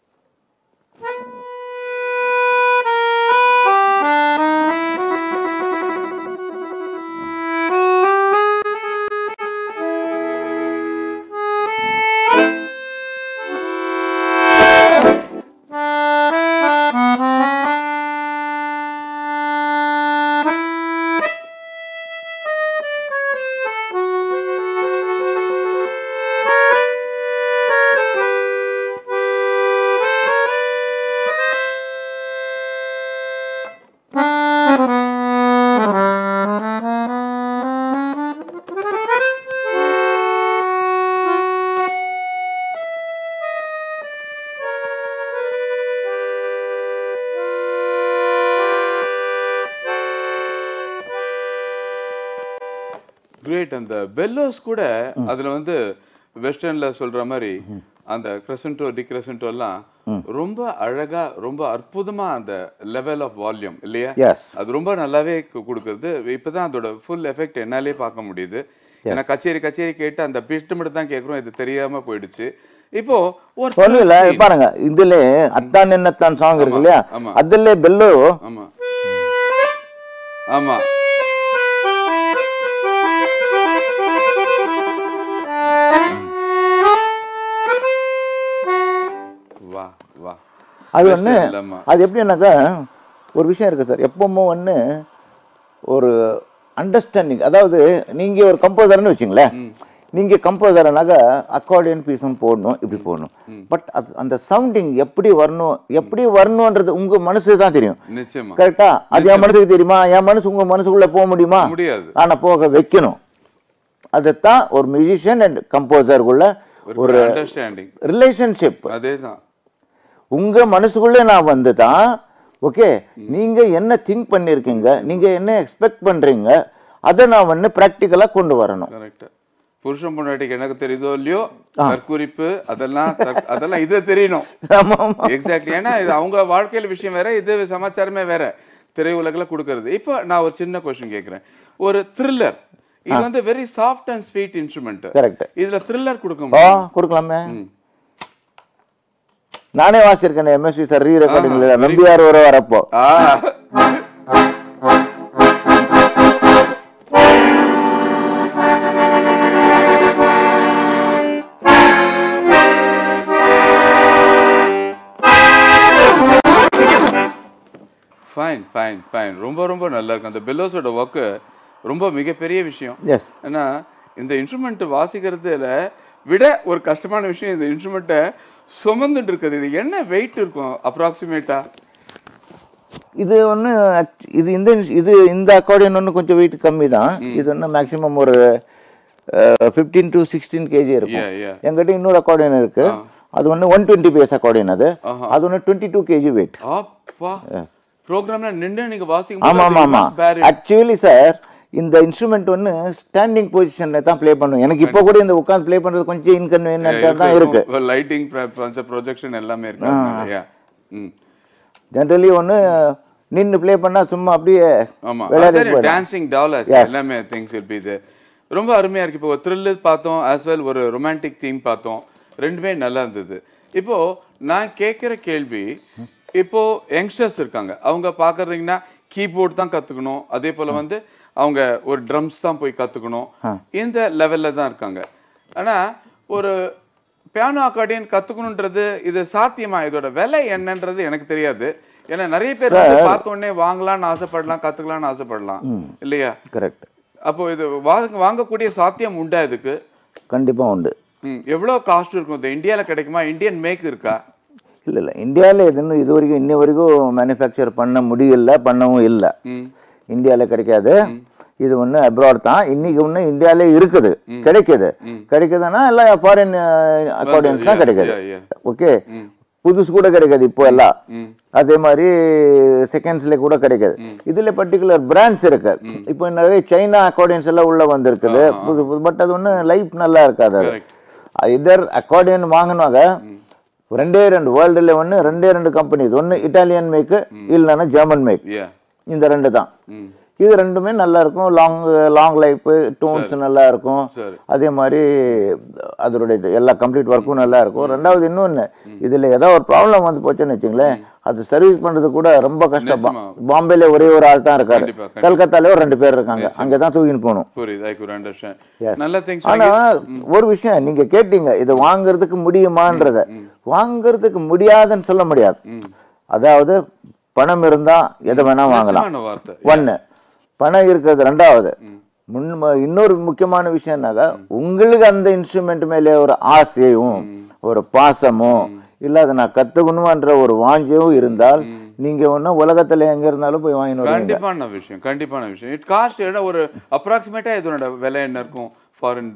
கிரேட் அந்த பெல்லோஸ் கூட அதுல வந்து வெஸ்டர்ன்ல சொல்ற மாதிரி அந்த கிரசன்டோ டிக்ரசன்டோ எல்லாம் ரொம்ப அழகா ரொம்ப அற்புதமா அந்த லெவல் ஆஃப் வால்யூம் இல்லையா எஸ் அது ரொம்ப நல்லாவே கு- கொடுக்குறது இப்பதான் அதோட ஃபுல் எஃபெக்ட் என்னாலே பார்க்க முடியுது ஏன்னா கச்சேரி கச்சேரி கேட்டு அந்த பிட்டு மட்டும் தான் கேட்குறோம் இது தெரியாம போயிடுச்சு இப்போ ஒரு ஒன்றும் இல்லை பாருங்க இதுல அத்தான் என்னத்தான் சாங் இருக்கு இல்லையா ஆமா. அதுல பெல்லோ ஆமா ஆமா வா வா அது ஒன்று இல்லாமா அது எப்படின்னாக்கா ஒரு விஷயம் இருக்கு சார் எப்பவுமே ஒன்று ஒரு அண்டர்ஸ்டாண்டிங் அதாவது நீங்க ஒரு கம்போசர்னு வச்சுங்களேன் நீங்க கம்போசர்னாக்கா அக்கார்டியன் பீஸும் போடணும் இப்படி போடணும் பட் அது அந்த சவுண்டிங் எப்படி வரணும் எப்படி வரணுன்றது உங்க மனசுக்கு தான் தெரியும் நிச்சயமா கரெக்டா அது என் மனசுக்கு தெரியுமா என் மனசு உங்க மனசுக்குள்ள போக முடியுமா முடியாது ஆனா போக வைக்கணும் அதைத்தான் ஒரு மியூசிஷியன் அண்ட் கம்போசருக்குள்ள ஒரு அண்டர்ஸ்டாண்டிங் ரிலேஷன்ஷிப் அதேதான் உங்க மனசுக்குள்ளே நான் வந்து தான் ஓகே நீங்க என்ன திங்க் பண்ணிருக்கீங்க நீங்க என்ன எக்ஸ்பெக்ட் பண்றீங்க அதை நான் வந்து ப்ராக்டிக்கலா கொண்டு வரணும் கரெக்ட் புருஷன் பொண்டாட்டிக்கு எனக்கு தெரியுதோ இல்லையோ தற்குறிப்பு அதெல்லாம் தற்- அதெல்லாம் இது தெரியணும் ஆமா, ஆமா. எக்ஸாக்ட்லி ஏன்னா இது அவங்க வாழ்க்கையில விஷயம் வேற இது சமாச்சாரமே வேற திரையுலகில் கொடுக்கறது இப்போ நான் ஒரு சின்ன கொஸ்டின் கேட்குறேன் ஒரு த்ரில்லர் இது வந்து very soft and sweet instrument correct இதுல த்ரில்லர் கொடுக்க ஆ முடியும் கொடுக்கலாமே நானே வாசியிருக்கேன் எம்எஸ்வி சார் ரீ ரெக்கார்டிங்ல very நம்பியார் வர வரப்போ ஆ ஃபைன் ஃபைன் ஃபைன் ரொம்ப ரொம்ப நல்லா இருக்கு அந்த பெல்லோஸோட ஒர்க்கு ரொம்ப மிகப்பெரிய விஷயம் எஸ் ஏன்னா இந்த இன்ஸ்ட்ருமெண்ட் வாசிக்கிறதுல விட ஒரு கஷ்டமான விஷயம் இந்த இன்ஸ்ட்ருமெண்ட்டை சுமந்துட்டு இருக்குது இது என்ன வெயிட் இருக்கும் அப்ராக்சிமேட்டா இது ஒன்று இது இந்த இது இந்த அக்கார்டியன் ஒன்று கொஞ்சம் வெயிட் கம்மி தான் இது ஒன்று மேக்ஸிமம் ஒரு ஃபிஃப்டீன் டு சிக்ஸ்டீன் கேஜி இருக்கும் Yeah, yeah. எங்கிட்ட இன்னொரு அக்கார்டியன் இருக்கு அது ஒன்று ஒன் டுவெண்ட்டி பேஸ் அக்கார்டியன் அது அது ஒன்று டுவெண்ட்டி டூ கேஜி வெயிட் அப்பா எஸ் ப்ரோக்ராம்ல நின்று நீங்க வாசிக்கும் ஆமாம் ஆமாம் ஆமாம் ஆக்சுவலி சார் இந்த இன்ஸ்ட்ருமெண்ட் ஒன்று ஸ்டாண்டிங் பொசிஷனில் தான் ப்ளே பண்ணும் எனக்கு இப்போ கூட இந்த உட்காந்து ப்ளே பண்ணுறது கொஞ்சம் இன்கன்வீனியன்ட்டாக தான் இருக்கு லைட்டிங் ப்ரொஜெக்ஷன் எல்லாமே இருக்கு இல்லையா ம் ஜென்ரலி ஒன்று நின்று ப்ளே பண்ணா சும்மா அப்படியே ஆமா விளையாடிட்டு போயிடும் டான்சிங் டாலர்ஸ் எல்லாமே திங்ஸ் வில் பி தேர் ரொம்ப அருமையா இருக்கு இப்போ ஒரு த்ரில்லு பார்த்தோம் ஆஸ் வெல் ஒரு ரொமான்டிக் தீம் பார்த்தோம் ரெண்டுமே நல்லா இருந்தது இப்போ நான் கேட்குற கேள்வி இப்போ யங்ஸ்டர்ஸ் இருக்காங்க அவங்க பார்க்கறீங்கன்னா கீபோர்ட் தான் கத்துக்கணும் அதே போல வந்து அவங்க ஒரு ட்ரம்ஸ் தான் போய் கத்துக்கணும் இந்த லெவல்ல தான் இருக்காங்க ஆனா ஒரு பியானோ அக்கார்டியன் கத்துக்கணுன்றது இது சாத்தியமா இதோட விலை என்னன்றது எனக்கு தெரியாது ஏன்னா நிறைய பேர் வந்து பார்த்த உடனே வாங்கலாம்னு ஆசைப்படலாம் கத்துக்கலாம்னு ஆசைப்படலாம் இல்லையா கரெக்ட் அப்போ இது வாங்க வாங்கக்கூடிய சாத்தியம் உண்டா இதுக்கு கண்டிப்பாக உண்டு ம் எவ்வளோ காஸ்ட் இருக்கும் இது இந்தியால கிடைக்குமா இந்தியன் மேக் இருக்கா இல்லை இல்லை இந்தியாவில் இது இன்னும் இது வரைக்கும் இன்னி வரைக்கும் மேனுஃபேக்சர் பண்ண முடியல பண்ணவும் இல்லை ம் இந்தியாவில் கிடைக்காது இது ஒன்று அப்ராட் தான் இன்னைக்கு ஒன்று இந்தியாவிலே இருக்குது கிடைக்குது கிடைக்குதுன்னா எல்லாம் ஃபாரின் அக்கார்டியன்ஸ் தான் கிடைக்குது yeah, yeah. ஓகே புதுசு கூட கிடைக்காது இப்போ எல்லாம் அதே மாதிரி செகண்ட்ஸ்ல கூட கிடைக்காது இதுல பர்டிகுலர் பிராண்ட்ஸ் இருக்கு இப்போ நிறைய சைனா அக்கார்டியன்ஸ் எல்லாம் உள்ள வந்திருக்குது புது புது பட் அது ஒன்றும் லைஃப் நல்லா இருக்காது அது Correct. இதர் அக்கார்டியன் வாங்கினாங்க ரெண்டே ரெண்டு வேர்ல்டுல ஒன்று ரெண்டே ரெண்டு கம்பெனிஸ் ஒன்று இட்டாலியன் மேக்கு இல்லைன்னா ஜெர்மன் மேக் யா இந்த ரெண்டு தான் ம் இது ரெண்டுமே நல்லா இருக்கும் லாங் லாங் லைஃப் டோன்ஸ் நல்லா இருக்கும் சரி. அதே மாதிரி அதனுடைய இது எல்லா கம்ப்ளீட் ஒர்க்கும் நல்லா இருக்கும் ரெண்டாவது இன்னொன்று இதில் ஏதாவது ஒரு ப்ராப்ளம் வந்து போச்சுன்னு வச்சுங்களேன் அது சர்வீஸ் பண்ணுறது கூட ரொம்ப கஷ்டம் பா- பாம்பேல ஒரே ஒரு ஆள் தான் இருக்காரு கண்டிப்பா, கண்டிப்பா. கல்கத்தாலே ஒரு ரெண்டு பேர் இருக்காங்க அங்கே தான் தூக்கின்னு போகணும் புரியுது ஐ குட் அண்டர்ஸ்டாண்ட் நல்ல திங்ஸ் ஆனா ஒரு விஷயம் நீங்க கேட்டீங்க இதை வாங்குறதுக்கு முடியுமான்றத வாங்குறதுக்கு முடியாதுன்னு சொல்ல முடியாது அதாவது பணம் இருந்தா எதை வேணா வாங்கலாம் நிச்சயமான வார்த்தை ஒண்ணு பணம் இருக்கிறது ரெண்டாவது முன் இன்னொரு முக்கியமான விஷயம்னாக்கா உங்களுக்கு அந்த இன்ஸ்ட்ருமெண்ட் மேலே ஒரு ஆசையும் ஒரு பாசமும் இல்ல அதை நான் கத்துக்கணுமன்ற ஒரு வாஞ்சியும் இருந்தால் நீங்க ஒன்றும் உலகத்துல எங்க இருந்தாலும் போய் வாங்கிட்டு வருவீங்க கண்டிப்பான விஷயம் கண்டிப்பான விஷயம் இட் காஸ்ட் என்ன ஒரு அப்ராக்சிமேட்டா இதனோட விலை என்ன இருக்கும் ஃபாரின்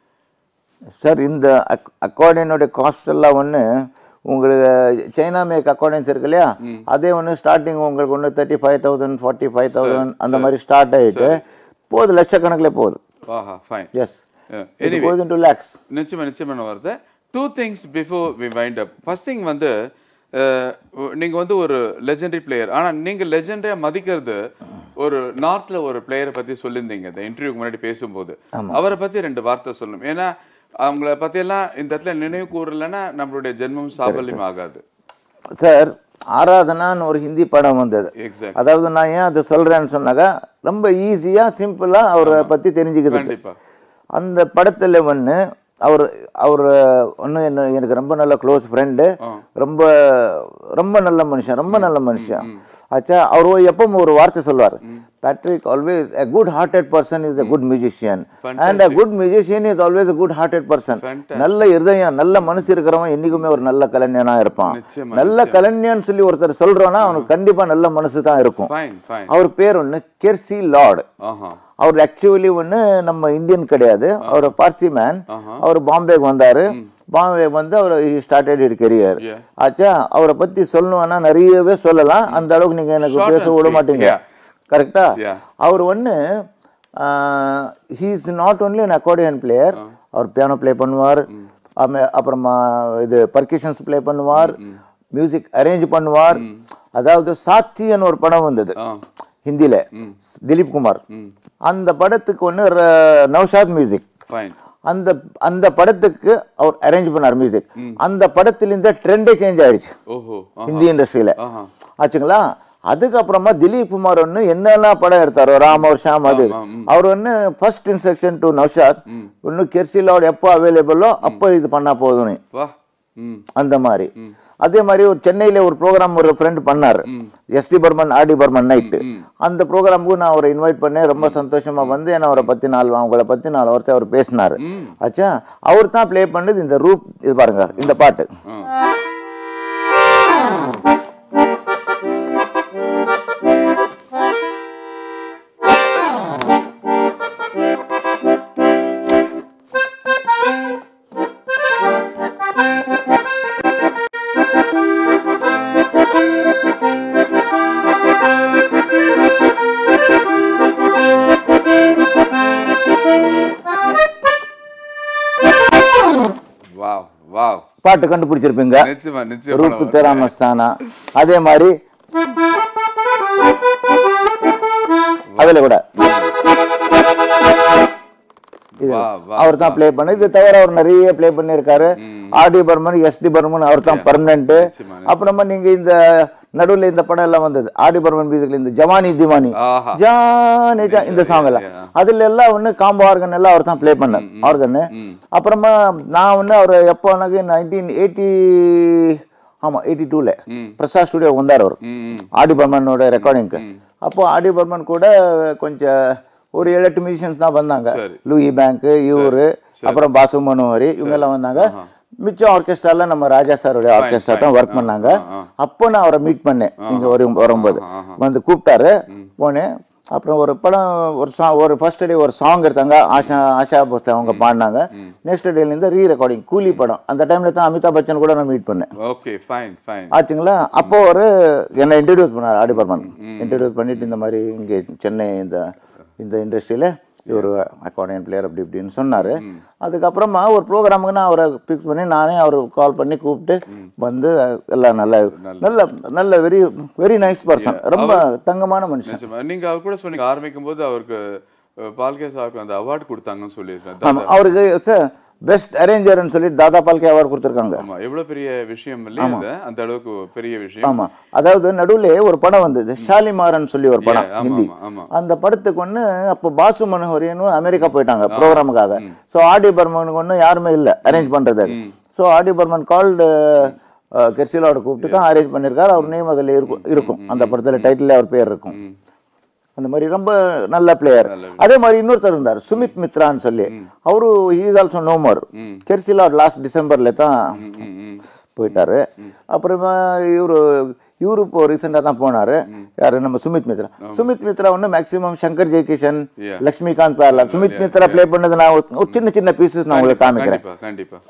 சார் இந்த அக்கார்டியனோட காஸ்ட் எல்லாம் ஒன்று உங்களுக்கு சைனா மேக் அக்கார்டியன்ஸ் இருக்கு இல்லையா அதே ஒன்று ஸ்டார்டிங் உங்களுக்கு ஒன்று thirty five thousand forty five thousand அந்த மாதிரி ஸ்டார்ட் ஆகிட்டு போகுது லட்சக்கணக்கில் போகுது ஆஹா ஃபைன் எஸ் இது போகுது இன்டூ லேக்ஸ் நிச்சயமா நிச்சயமான வார்த்தை two things before we wind up first thing வந்து அஹ், நீங்க வந்து ஒரு லெஜெண்டரி பிளேயர் ஆனா நீங்க லெஜெண்டரியா மதிக்கிறது ஒரு நார்த்ல ஒரு பிளேயரை பத்தி சொல்லியிருந்தீங்க இந்த இன்டர்வியூக்கு முன்னாடி பேசும்போது அவரை பத்தி ரெண்டு வார்த்தை சொல்லணும் ஏன்னா அவங்கள பத்தி எல்லாம் இந்த இடத்துல நினைவு கூறலைன்னா நம்மளுடைய ஜென்மம் சாபல்யம் ஆகாது சார் ஆராதனான்னு ஒரு ஹிந்தி படம் வந்தது எக்ஸாக்ட் அதாவது நான் ஏன் அதை சொல்கிறேன்னு சொன்னாக்கா ரொம்ப ஈஸியாக சிம்பிளாக அவரை பற்றி தெரிஞ்சுக்குது கண்டிப்பா அந்த படத்தில் ஒன்று அவர் அவர் ஒன்று என்ன எனக்கு ரொம்ப நல்ல க்ளோஸ் ஃப்ரெண்டு ரொம்ப ரொம்ப நல்ல மனுஷன் ரொம்ப நல்ல மனுஷன் ஆச்சா அவர் எப்பவும் ஒரு வார்த்தை சொல்வார் Patrick always a good hearted person is a good musician and a good musician is always a good hearted person Fantastic. நல்ல இருதயம் நல்ல மனசு இருக்கிறவன் என்னைக்குமே ஒரு நல்ல கலைஞனா இருப்பான் நிச்சயமா, நல்ல கலைஞன்னு சொல்லி ஒருத்தர் சொல்றோன்னா அவனுக்கு கண்டிப்பா நல்ல மனசு தான் இருக்கும் ஃபைன் ஃபைன் அவர் பேர் ஒன்று கெர்சி லார்டு ஆஹா அவர் ஆக்சுவலி ஒன்று நம்ம இந்தியன் கிடையாது அவர் பார்சி மேன் அவர் பாம்பேக்கு வந்தாரு பாம்பே வந்து அவர் ஸ்டார்டட் இட் கெரியர் Yeah. ஆச்சா அவரை பத்தி சொல்லணும்னா நிறையவே சொல்லலாம் அந்த அளவுக்கு நீங்க எனக்கு Short பேச and விட sweet. மாட்டீங்க Yeah. கரெக்டா Yeah. அவர் ஒன்று he is not only an accordion player அவர் பியானோ ப்ளே பண்ணுவார் அமே- அப்புறமா இது பர்கிஷன்ஸ் ப்ளே பண்ணுவார் மியூசிக் அரேஞ்ச் பண்ணுவார் அதாவது சாத்தியன்னு ஒரு படம் வந்தது ஆ ஹிந்தியில திலீப் குமார் அந்த படத்துக்கு ஒன்று நௌஷாத் மியூசிக் ஃபைன் அந்த அந்த படத்துக்கு அவர் அரேஞ்ச் பண்ணார் மியூசிக் அந்த படத்துல இந்த ட்ரெண்டே சேஞ்ச் ஆயிடுச்சு ஓஹோ ஆ ஹிந்தி இண்டஸ்ட்ரியில ஆஹா ஆச்சுங்களா அதுக்கப்புறமா திலீப் குமார் ஒன்று என்னெல்லாம் படம் எடுத்தாரோ ராம் அவர் ஷாம் அது அவர் ஒன்று ஃபர்ஸ்ட் இன்ஸ்ட்ரக்ஷன் டு நௌஷாத் ஒன்று கெர்சிலோட எப்போ அவைலபிளோ அப்போ இது பண்ணா போதும்னு வா அந்த மாதிரி அதே மாதிரி ஒரு சென்னையில ஒரு ப்ரோக்ராம் ஒரு ஃப்ரெண்ட் பண்ணாரு எஸ்டி பர்மன் ஆர்டி பர்மன் நைட்டு அந்த ப்ரோக்ராமுக்கு நான் அவரை இன்வைட் பண்ணேன் ரொம்ப சந்தோஷமா வந்து என்ன அவரை பத்தி நாலு அவங்கள பத்தி நாலு வார்த்தை அவர் பேசினாரு ஆச்சா அவர் தான் ப்ளே பண்ணது இந்த ரூப் இது பாருங்க இந்த பாட்டு வாவ் வாவ் பாட்டு கண்டுபிடிச்சிருப்பீங்க நிச்சயமா நிச்சயமா ரூப்பு தெராமஸ்தானா அதே மாதிரி அதுல கூட வா வா அவர் தான் ப்ளே பண்ண இது தவிர அவர் நிறைய ப்ளே பண்ணியிருக்காரு ஆர்டி பர்மன் எஸ்டி பர்மன் அவர் தான் பர்மனெண்ட் நிச்சயமா, அப்புறமா நீங்க இந்த நடுவுல இந்த படம் எல்லாம் வந்தது ஆர்டி பர்மன் மியூசிக்ல இந்த ஜவானி திவானி ஆஹா ஜானி ஜா இந்த சாங் எல்லாம் அதுல எல்லாம் ஒண்ணு காம்போ ஆர்கன் எல்லாம் அவர் தான் ப்ளே பண்ணார் ஆர்கன் அப்புறமா நான் வந்து அவர் எப்போ எனக்கு நைன்டீன் எயிட்டி ஆமா எயிட்டி டூல பிரசாத் ஸ்டுடியோ வந்தார் அவர் ம் ம் ஆடி பர்மனோட ரெக்கார்டிங்க்கு அப்போ ஆடி பர்மன் கூட கொஞ்சம் ஒரு ஏழு எட்டு மியூசிஷியன்ஸ் தான் வந்தாங்க சரி. லூயி பேங்க் இவரு அப்புறம் பாசு மனோஹரி இவங்க எல்லாம் வந்தாங்க மிச்சம் ஆர்கெஸ்ட்ரால நம்ம ராஜா சாரோட ஆர்கெஸ்ட்ரா தான் ஒர்க் பண்ணாங்க அப்போ நான் அவரை மீட் பண்ணேன் இங்க வரும் வரும்போது வந்து கூப்பிட்டாரு போனேன் அப்புறம் ஒரு படம் ஒரு சா ஒரு ஃபர்ஸ்ட் டே ஒரு சாங் எடுத்தாங்க ஆஷா ஆஷா போஸ்ட் அவங்க பாடினாங்க நெக்ஸ்ட் டேலேருந்து ரீ ரெக்கார்டிங் கூலி படம் அந்த டைம்ல தான் அமிதாப் பச்சன் கூட நான் மீட் பண்ணேன் ஓகே ஃபைன் ஃபைன் ஆச்சுங்களா அப்போ ஒரு என்னை இன்ட்ரடியூஸ் பண்ணார் ஆடி பர்மன் இன்ட்ரடியூஸ் பண்ணிட்டு இந்த மாதிரி இங்கே சென்னை இந்த இந்த இண்டஸ்ட்ரியில் இவர் அக்கார்டியன் பிளேயர் அப்படி இப்படின்னு சொன்னார் அதுக்கப்புறமா ஒரு ப்ரோக்ராமுக்கு நான் அவரை ஃபிக்ஸ் பண்ணி நானே அவர் கால் பண்ணி கூப்பிட்டு வந்து எல்லாம் நல்ல நல்ல நல்ல வெரி வெரி நைஸ் பர்சன் ரொம்ப தங்கமான மனுஷன் நிச்சயமா நீங்க அவர் கூட சொன்னீங்க ஆரம்பிக்கும் போது அவருக்கு அஹ், பால்கே சாருக்கு அந்த அவார்ட் கொடுத்தாங்கன்னு சொல்லியிருக்கேன் ஆமாம் அவருக்கு சார் பெஸ்ட் அரேஞ்சர்னு சொல்லிட்டு தாதா பால்கே அவார்டு கொடுத்துருக்காங்க ஆமா எவ்வளவு பெரிய விஷயம் இல்லையா அது அந்த அளவுக்கு பெரிய விஷயம் ஆமா அதாவது நடுவுல ஒரு படம் வந்தது ஷாலிமாரன் சொல்லி ஒரு படம் ஆமா ஹிந்தி ஆமா ஆமா அந்த படத்துக்கு ஒன்று அப்போ பாசு மனோகரியனும் அமெரிக்கா போயிட்டாங்க ப்ரோக்ராமுக்காக ஸோ ஆடி பர்மனுக்கு ஒன்றும் யாருமே இல்லை அரேஞ்ச் பண்ணுறதுக்கு ஸோ ஆடி பர்மன் கால்டு கெர்சிலாவோட கூப்பிட்டு தான் அரேஞ்ச் பண்ணியிருக்காரு அவர் நேம் அதில் இருக்கும் இருக்கும் அந்த படத்தில் டைட்டில் அவர் பேர் இருக்கும் அந்த மாதிரி ரொம்ப நல்ல பிளேயர் அதே மாதிரி இன்னொருத்தர் இருந்தார் சுமித் மித்ரான்னு சொல்லி அவரு இஸ் ஆல்சோ நோ மோர் கெர்சிலாட் லாஸ்ட் டிசம்பர்ல தான் ம், ம், ம். போயிட்டாரு அப்புறமா இவரு இவரு இப்போ ரீசெண்டாக தான் போனாரு யாரு நம்ம சுமித் மித்ரா சுமித் மித்ரா ஒன்று மேக்ஸிமம் சங்கர் ஜெய்கிஷன் Yeah. லக்ஷ்மிகாந்த் பேர்லா சுமித் மித்ரா ப்ளே பண்ணது நான் ஒரு- ஒரு சின்ன சின்ன பீசஸ் நான் உங்களுக்கு காமிக்கிறேன் கண்டிப்பா கண்டிப்பா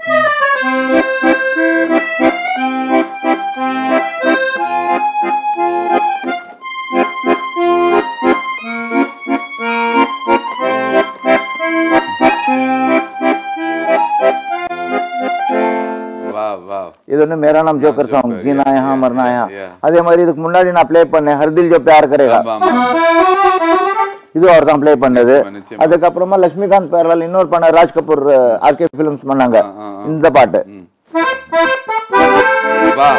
வா வா இது ஒன்று Mera Naam Joker song Joker, ஜீனா yeah, யஹா yeah, மர்னா யஹா yeah. அதே மாதிரி இதுக்கு முன்னாடி நான் ப்ளே பண்ணேன் ஹர்தில் ஜோ பியார் கரேகா ஆமா ஆமா இது அவர் தான் ப்ளே பண்ணது நிச்சயமா. அதுக்கப்புறமா லக்ஷ்மிகாந்த் பேர்லால் இன்னொரு பண்ண ராஜ் கபூர் ஆர்கே ஃபிலிம்ஸ் பண்ணாங்க இந்த பாட்டு வா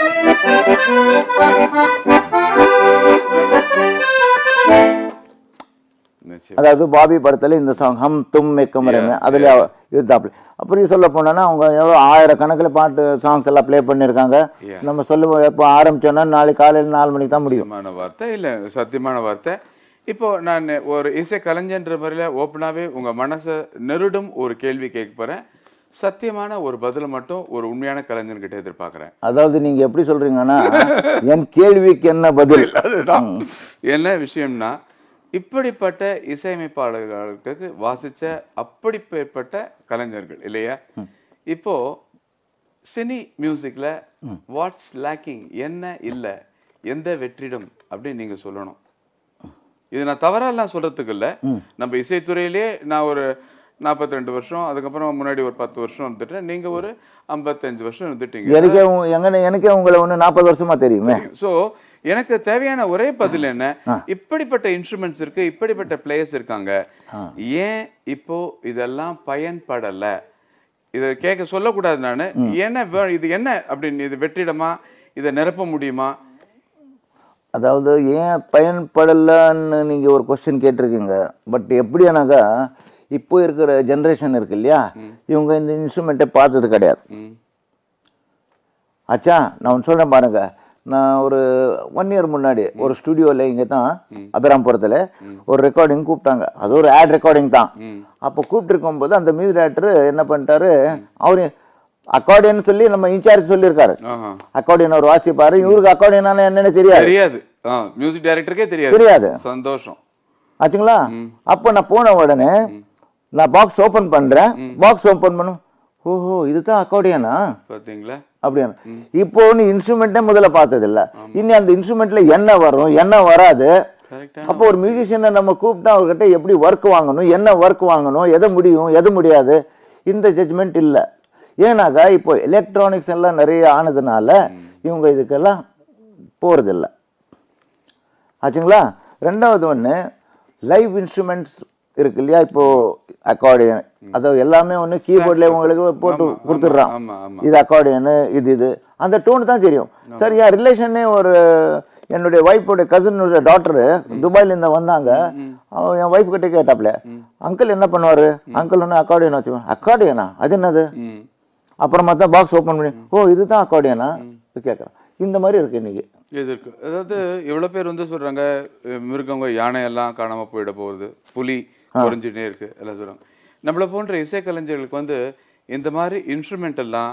நிச்சயம் அதாவது பாபி படத்துல இந்த சாங் ஹம் தும் மே கமரமே அதுல இதுதாப்ல அப்படி சொல்ல போனோம்னா அவங்க எவ்வளோ ஆயிரக்கணக்கில் பாட்டு சாங்ஸ் எல்லாம் ப்ளே பண்ணியிருக்காங்க Yeah. நம்ம சொல்லுவோம் எப்போ ஆரம்பிச்சோன்னா நாளைக்கு காலையில் நாலு மணிக்கு தான் முடியும் சத்தியமான வார்த்தை இல்ல சத்தியமான வார்த்தை இப்போ நான் ஒரு இசை கலைஞன்ற முறையில் ஓப்பனாகவே உங்க மனசை நெருடும் ஒரு கேள்வி கேட்க போறேன் சத்தியமான ஒரு பதிலை மட்டும் ஒரு உண்மையான கலைஞர்கிட்ட எதிர்பார்க்குறேன் அதாவது நீங்க எப்படி சொல்றீங்கன்னா என் கேள்விக்கு என்ன பதில் அதுதான் என்ன விஷயம்னா இப்படிப்பட்ட இசையமைப்பாளர்களுக்கு வாசிச்ச அப்படிப்பட்ட கலைஞர்கள் இல்லையா இப்போ சினி மியூசிக்ல வாட்ஸ் லேக்கிங் என்ன இல்லை எந்த வெற்றிடம் அப்படின்னு நீங்க சொல்லணும் இது நான் தவறாலாம் சொல்றதுக்கு இல்ல நம்ம இசைத்துறையிலே நான் ஒரு 42 ரெண்டு வருஷம் அதுக்கப்புறம் முன்னாடி ஒரு பத்து வருஷம் இருந்துட்டேன் நீங்க ஒரு 55 வருஷம் இருந்துட்டீங்க எனக்கே உங்க- எங்க எனக்கே உங்களை ஒன்று நாற்பது வருஷமா தெரியுமே சோ எனக்கு தேவையான ஒரே பதில் என்ன இப்படிப்பட்ட இன்ஸ்ட்ருமெண்ட்ஸ் இருக்கு இப்படிப்பட்ட பிளேயர்ஸ் இருக்காங்க ஏன் இப்போ இதெல்லாம் பயன்படல இதை கேட்க சொல்லக்கூடாது நான் என்ன வே- இது என்ன அப்படின்னு இது வெற்றிடமா இதை நிரப்ப முடியுமா அதாவது ஏன் பயன்படலைன்னு நீங்க ஒரு கொஸ்டின் கேட்டிருக்கீங்க பட் எப்படியானாக்கா இப்போ இருக்கிற ஜென்ரேஷன் இருக்கு இல்லையா இவங்க இந்த இன்ஸ்ட்ருமெண்ட்டை பார்த்தது கிடையாது ம். அச்சா நான் ஒன்று சொல்கிறேன் பாருங்க நான் ஒரு ஒன் இயர் முன்னாடி ஒரு ஸ்டுடியோவில் இங்கே தான் அபிராம்புரத்தில் ஒரு ரெக்கார்டிங் கூப்பிட்டாங்க அது ஒரு ஆட் ரெக்கார்டிங் தான் அப்போ கூப்பிட்டுருக்கும் போது அந்த மியூசிக் டேரக்டர் என்ன பண்ணிட்டாரு அவரு அக்கார்டியன் சொல்லி நம்ம இன்சார்ஜ் சொல்லியிருக்காரு ஆஹா அக்கார்டியன் அவர் வாசிப்பாரு இவருக்கு அக்கார்டியனால என்னன்னு தெரியாது தெரியாது ஆ மியூசிக் டைரக்டருக்கே தெரியாது தெரியாது சந்தோஷம் ஆச்சுங்களா அப்போ நான் போன உடனே நான் பாக்ஸ் ஓப்பன் பண்ணுறேன் பாக்ஸ் ஓப்பன் பண்ணும் ஓஹோ இதுதான் அக்கார்டியனா பாத்தீங்களா அப்படின்னு இப்போ நீ இன்ஸ்ட்ருமெண்ட்டே முதல்ல பார்த்ததில்ல இனி அந்த இன்ஸ்ட்ருமெண்ட்ல என்ன வரும் என்ன வராது கரெக்டா அப்போ ஒரு மியூசிஷியனை நம்ம கூப்பிட்டா அவர்கிட்ட எப்படி ஒர்க் வாங்கணும் என்ன ஒர்க் வாங்கணும் எது முடியும் எது முடியாது இந்த ஜட்ஜ்மெண்ட் இல்லை ஏன்னாக்கா இப்போ எலக்ட்ரானிக்ஸ் எல்லாம் நிறைய ஆனதுனால இவங்க இதுக்கெல்லாம் போகிறதில்ல ஆச்சுங்களா ரெண்டாவது ஒன்று லைவ் இன்ஸ்ட்ருமெண்ட்ஸ் இருக்கு இல்லையா இப்போ அக்கார்டியன் அதாவது எல்லாமே ஒன்று கீபோர்டில் உங்களுக்கு போட்டு ஆமா, கொடுத்துட்றான் ஆமா ஆமா இது அக்கார்டியனு இது இது அந்த டோன் தான் தெரியும் சார் என் ரிலேஷனே ஒரு என்னுடைய ஒய்ஃபோட கசின் டாக்டரு துபாயிலேருந்து வந்தாங்க அவன் என் ஒய்ஃப் கிட்ட கேட்டாப்ல அங்கிள் என்ன பண்ணுவார் அங்கிள் ஒன்று அக்கார்டியன் வச்சுக்கோங்க அக்கார்டியனா அது என்னது ம் அப்புறமா தான் பாக்ஸ் ஓப்பன் பண்ணி ஓ இதுதான் அக்கார்டியனா கேட்குறேன் இந்த மாதிரி இருக்கு இன்னைக்கு இது இருக்கு அதாவது எவ்வளோ பேர் வந்து சொல்றாங்க அஹ், மிருகங்க யானை எல்லாம் காணாம போயிட போகுது புலி குறைஞ்சிட்டே இருக்கு எல்லாம் சொல்றாங்க நம்மளை போன்ற இசைக்கலைஞர்களுக்கு வந்து இந்த மாதிரி இன்ஸ்ட்ருமெண்ட் எல்லாம்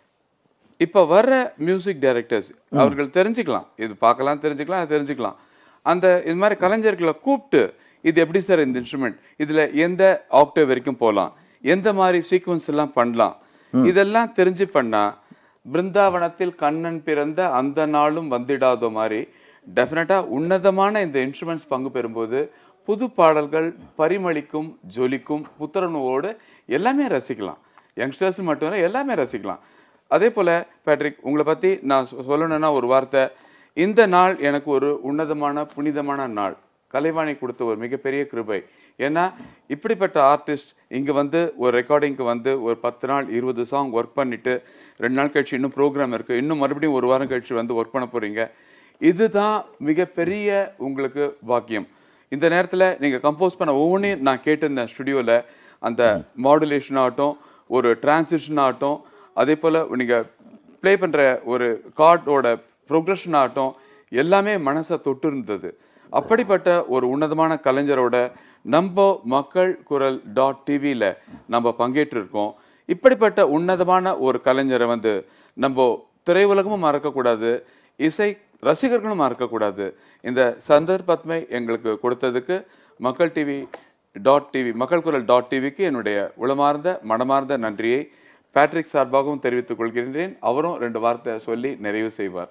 இப்போ வர்ற மியூசிக் டைரக்டர்ஸ் அவர்கள் தெரிஞ்சுக்கலாம் இது பார்க்கலாம் தெரிஞ்சுக்கலாம் அது தெரிஞ்சுக்கலாம் அந்த இது மாதிரி கலைஞர்களை கூப்பிட்டு இது எப்படி சார் இந்த இன்ஸ்ட்ருமெண்ட் இதில் எந்த ஆக்டேவ் வரைக்கும் போகலாம் எந்த மாதிரி சீக்வன்ஸ் எல்லாம் பண்ணலாம் இதெல்லாம் தெரிஞ்சு பண்ணா பிருந்தாவனத்தில் கண்ணன் பிறந்த அந்த நாளும் வந்திடாதோ மாதிரி டெஃபினட்டாக உன்னதமான இந்த இன்ஸ்ட்ருமெண்ட்ஸ் பங்கு பெறும்போது புது பாடல்கள் பரிமளிக்கும் ஜொலிக்கும் புத்துணர்வோடு எல்லாமே ரசிக்கலாம் யங்ஸ்டர்ஸ் மட்டும் இல்லை எல்லாமே ரசிக்கலாம் அதே போல் பேட்ரிக் உங்களை பற்றி நான் சொ- சொல்லணும்னா ஒரு வார்த்தை இந்த நாள் எனக்கு ஒரு உன்னதமான புனிதமான நாள் கலைவாணி கொடுத்த ஒரு மிகப்பெரிய கிருபை ஏன்னா இப்படிப்பட்ட ஆர்டிஸ்ட் இங்கே வந்து ஒரு ரெக்கார்டிங்க்கு வந்து ஒரு பத்து நாள் இருபது சாங் ஒர்க் பண்ணிட்டு ரெண்டு நாள் கழிச்சு இன்னும் ப்ரோக்ராம் இருக்குது இன்னும் மறுபடியும் ஒரு வாரம் கழிச்சு வந்து ஒர்க் பண்ண போகிறீங்க இதுதான் மிகப்பெரிய உங்களுக்கு பாக்கியம் இந்த நேரத்தில் நீங்கள் கம்போஸ் பண்ண ஒவ்வொன்றையும் நான் கேட்டிருந்தேன் ஸ்டுடியோவில் அந்த மாடுலேஷன் ஆகட்டும் ஒரு டிரான்சிஷன் ஆகட்டும் அதே போல் நீங்கள் ப்ளே பண்ணுற ஒரு கார்டோட ப்ரோக்ரஷன் ஆகட்டும் எல்லாமே மனசை தொட்டு இருந்தது அப்படிப்பட்ட ஒரு உன்னதமான கலைஞரோட நம்ம மக்கள் குரல் டாட் டிவியில் நம்ம பங்கேற்றிருக்கோம் இப்படிப்பட்ட உன்னதமான ஒரு கலைஞரை வந்து நம்ம திரையுலகமும் மறக்கக்கூடாது இசை ரசிகர்களும் மறக்கக்கூடாது இந்த சந்தர்ப்பத்மை எங்களுக்கு கொடுத்ததுக்கு மக்கள் டிவி டாட் டிவி மக்கள் குரல் டாட் டிவிக்கு என்னுடைய உளமார்ந்த மனமார்ந்த நன்றியை பேட்ரிக் சார்பாகவும் தெரிவித்துக் கொள்கின்றேன் அவரும் ரெண்டு வார்த்தை சொல்லி நிறைவு செய்வார்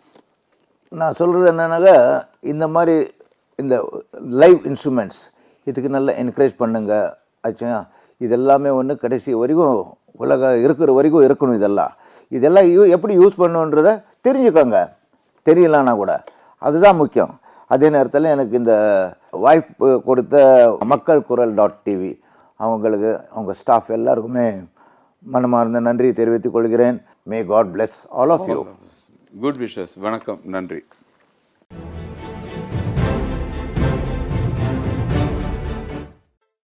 நான் சொல்கிறது என்னன்னாக்கா இந்த மாதிரி இந்த லைவ் இன்ஸ்ட்ருமெண்ட்ஸ் இதுக்கு நல்லா என்கரேஜ் பண்ணுங்க ஆச்சுங்க இதெல்லாமே ஒன்று கடைசி வரைக்கும் உலகம் இருக்கிற வரைக்கும் இருக்கணும் இதெல்லாம் இதெல்லாம் யூ எப்படி யூஸ் பண்ணுன்றத தெரிஞ்சுக்கோங்க தெரியலனா கூட அதுதான் முக்கியம் அதே நேரத்தில் எனக்கு இந்த வாய்ப்பு கொடுத்த மக்கள் குரல் டாட் டிவி அவங்களுக்கு அவங்க ஸ்டாஃப் எல்லாருக்குமே மனமார்ந்த நன்றி தெரிவித்துக் கொள்கிறேன் may God bless all of you good wishes வணக்கம் நன்றி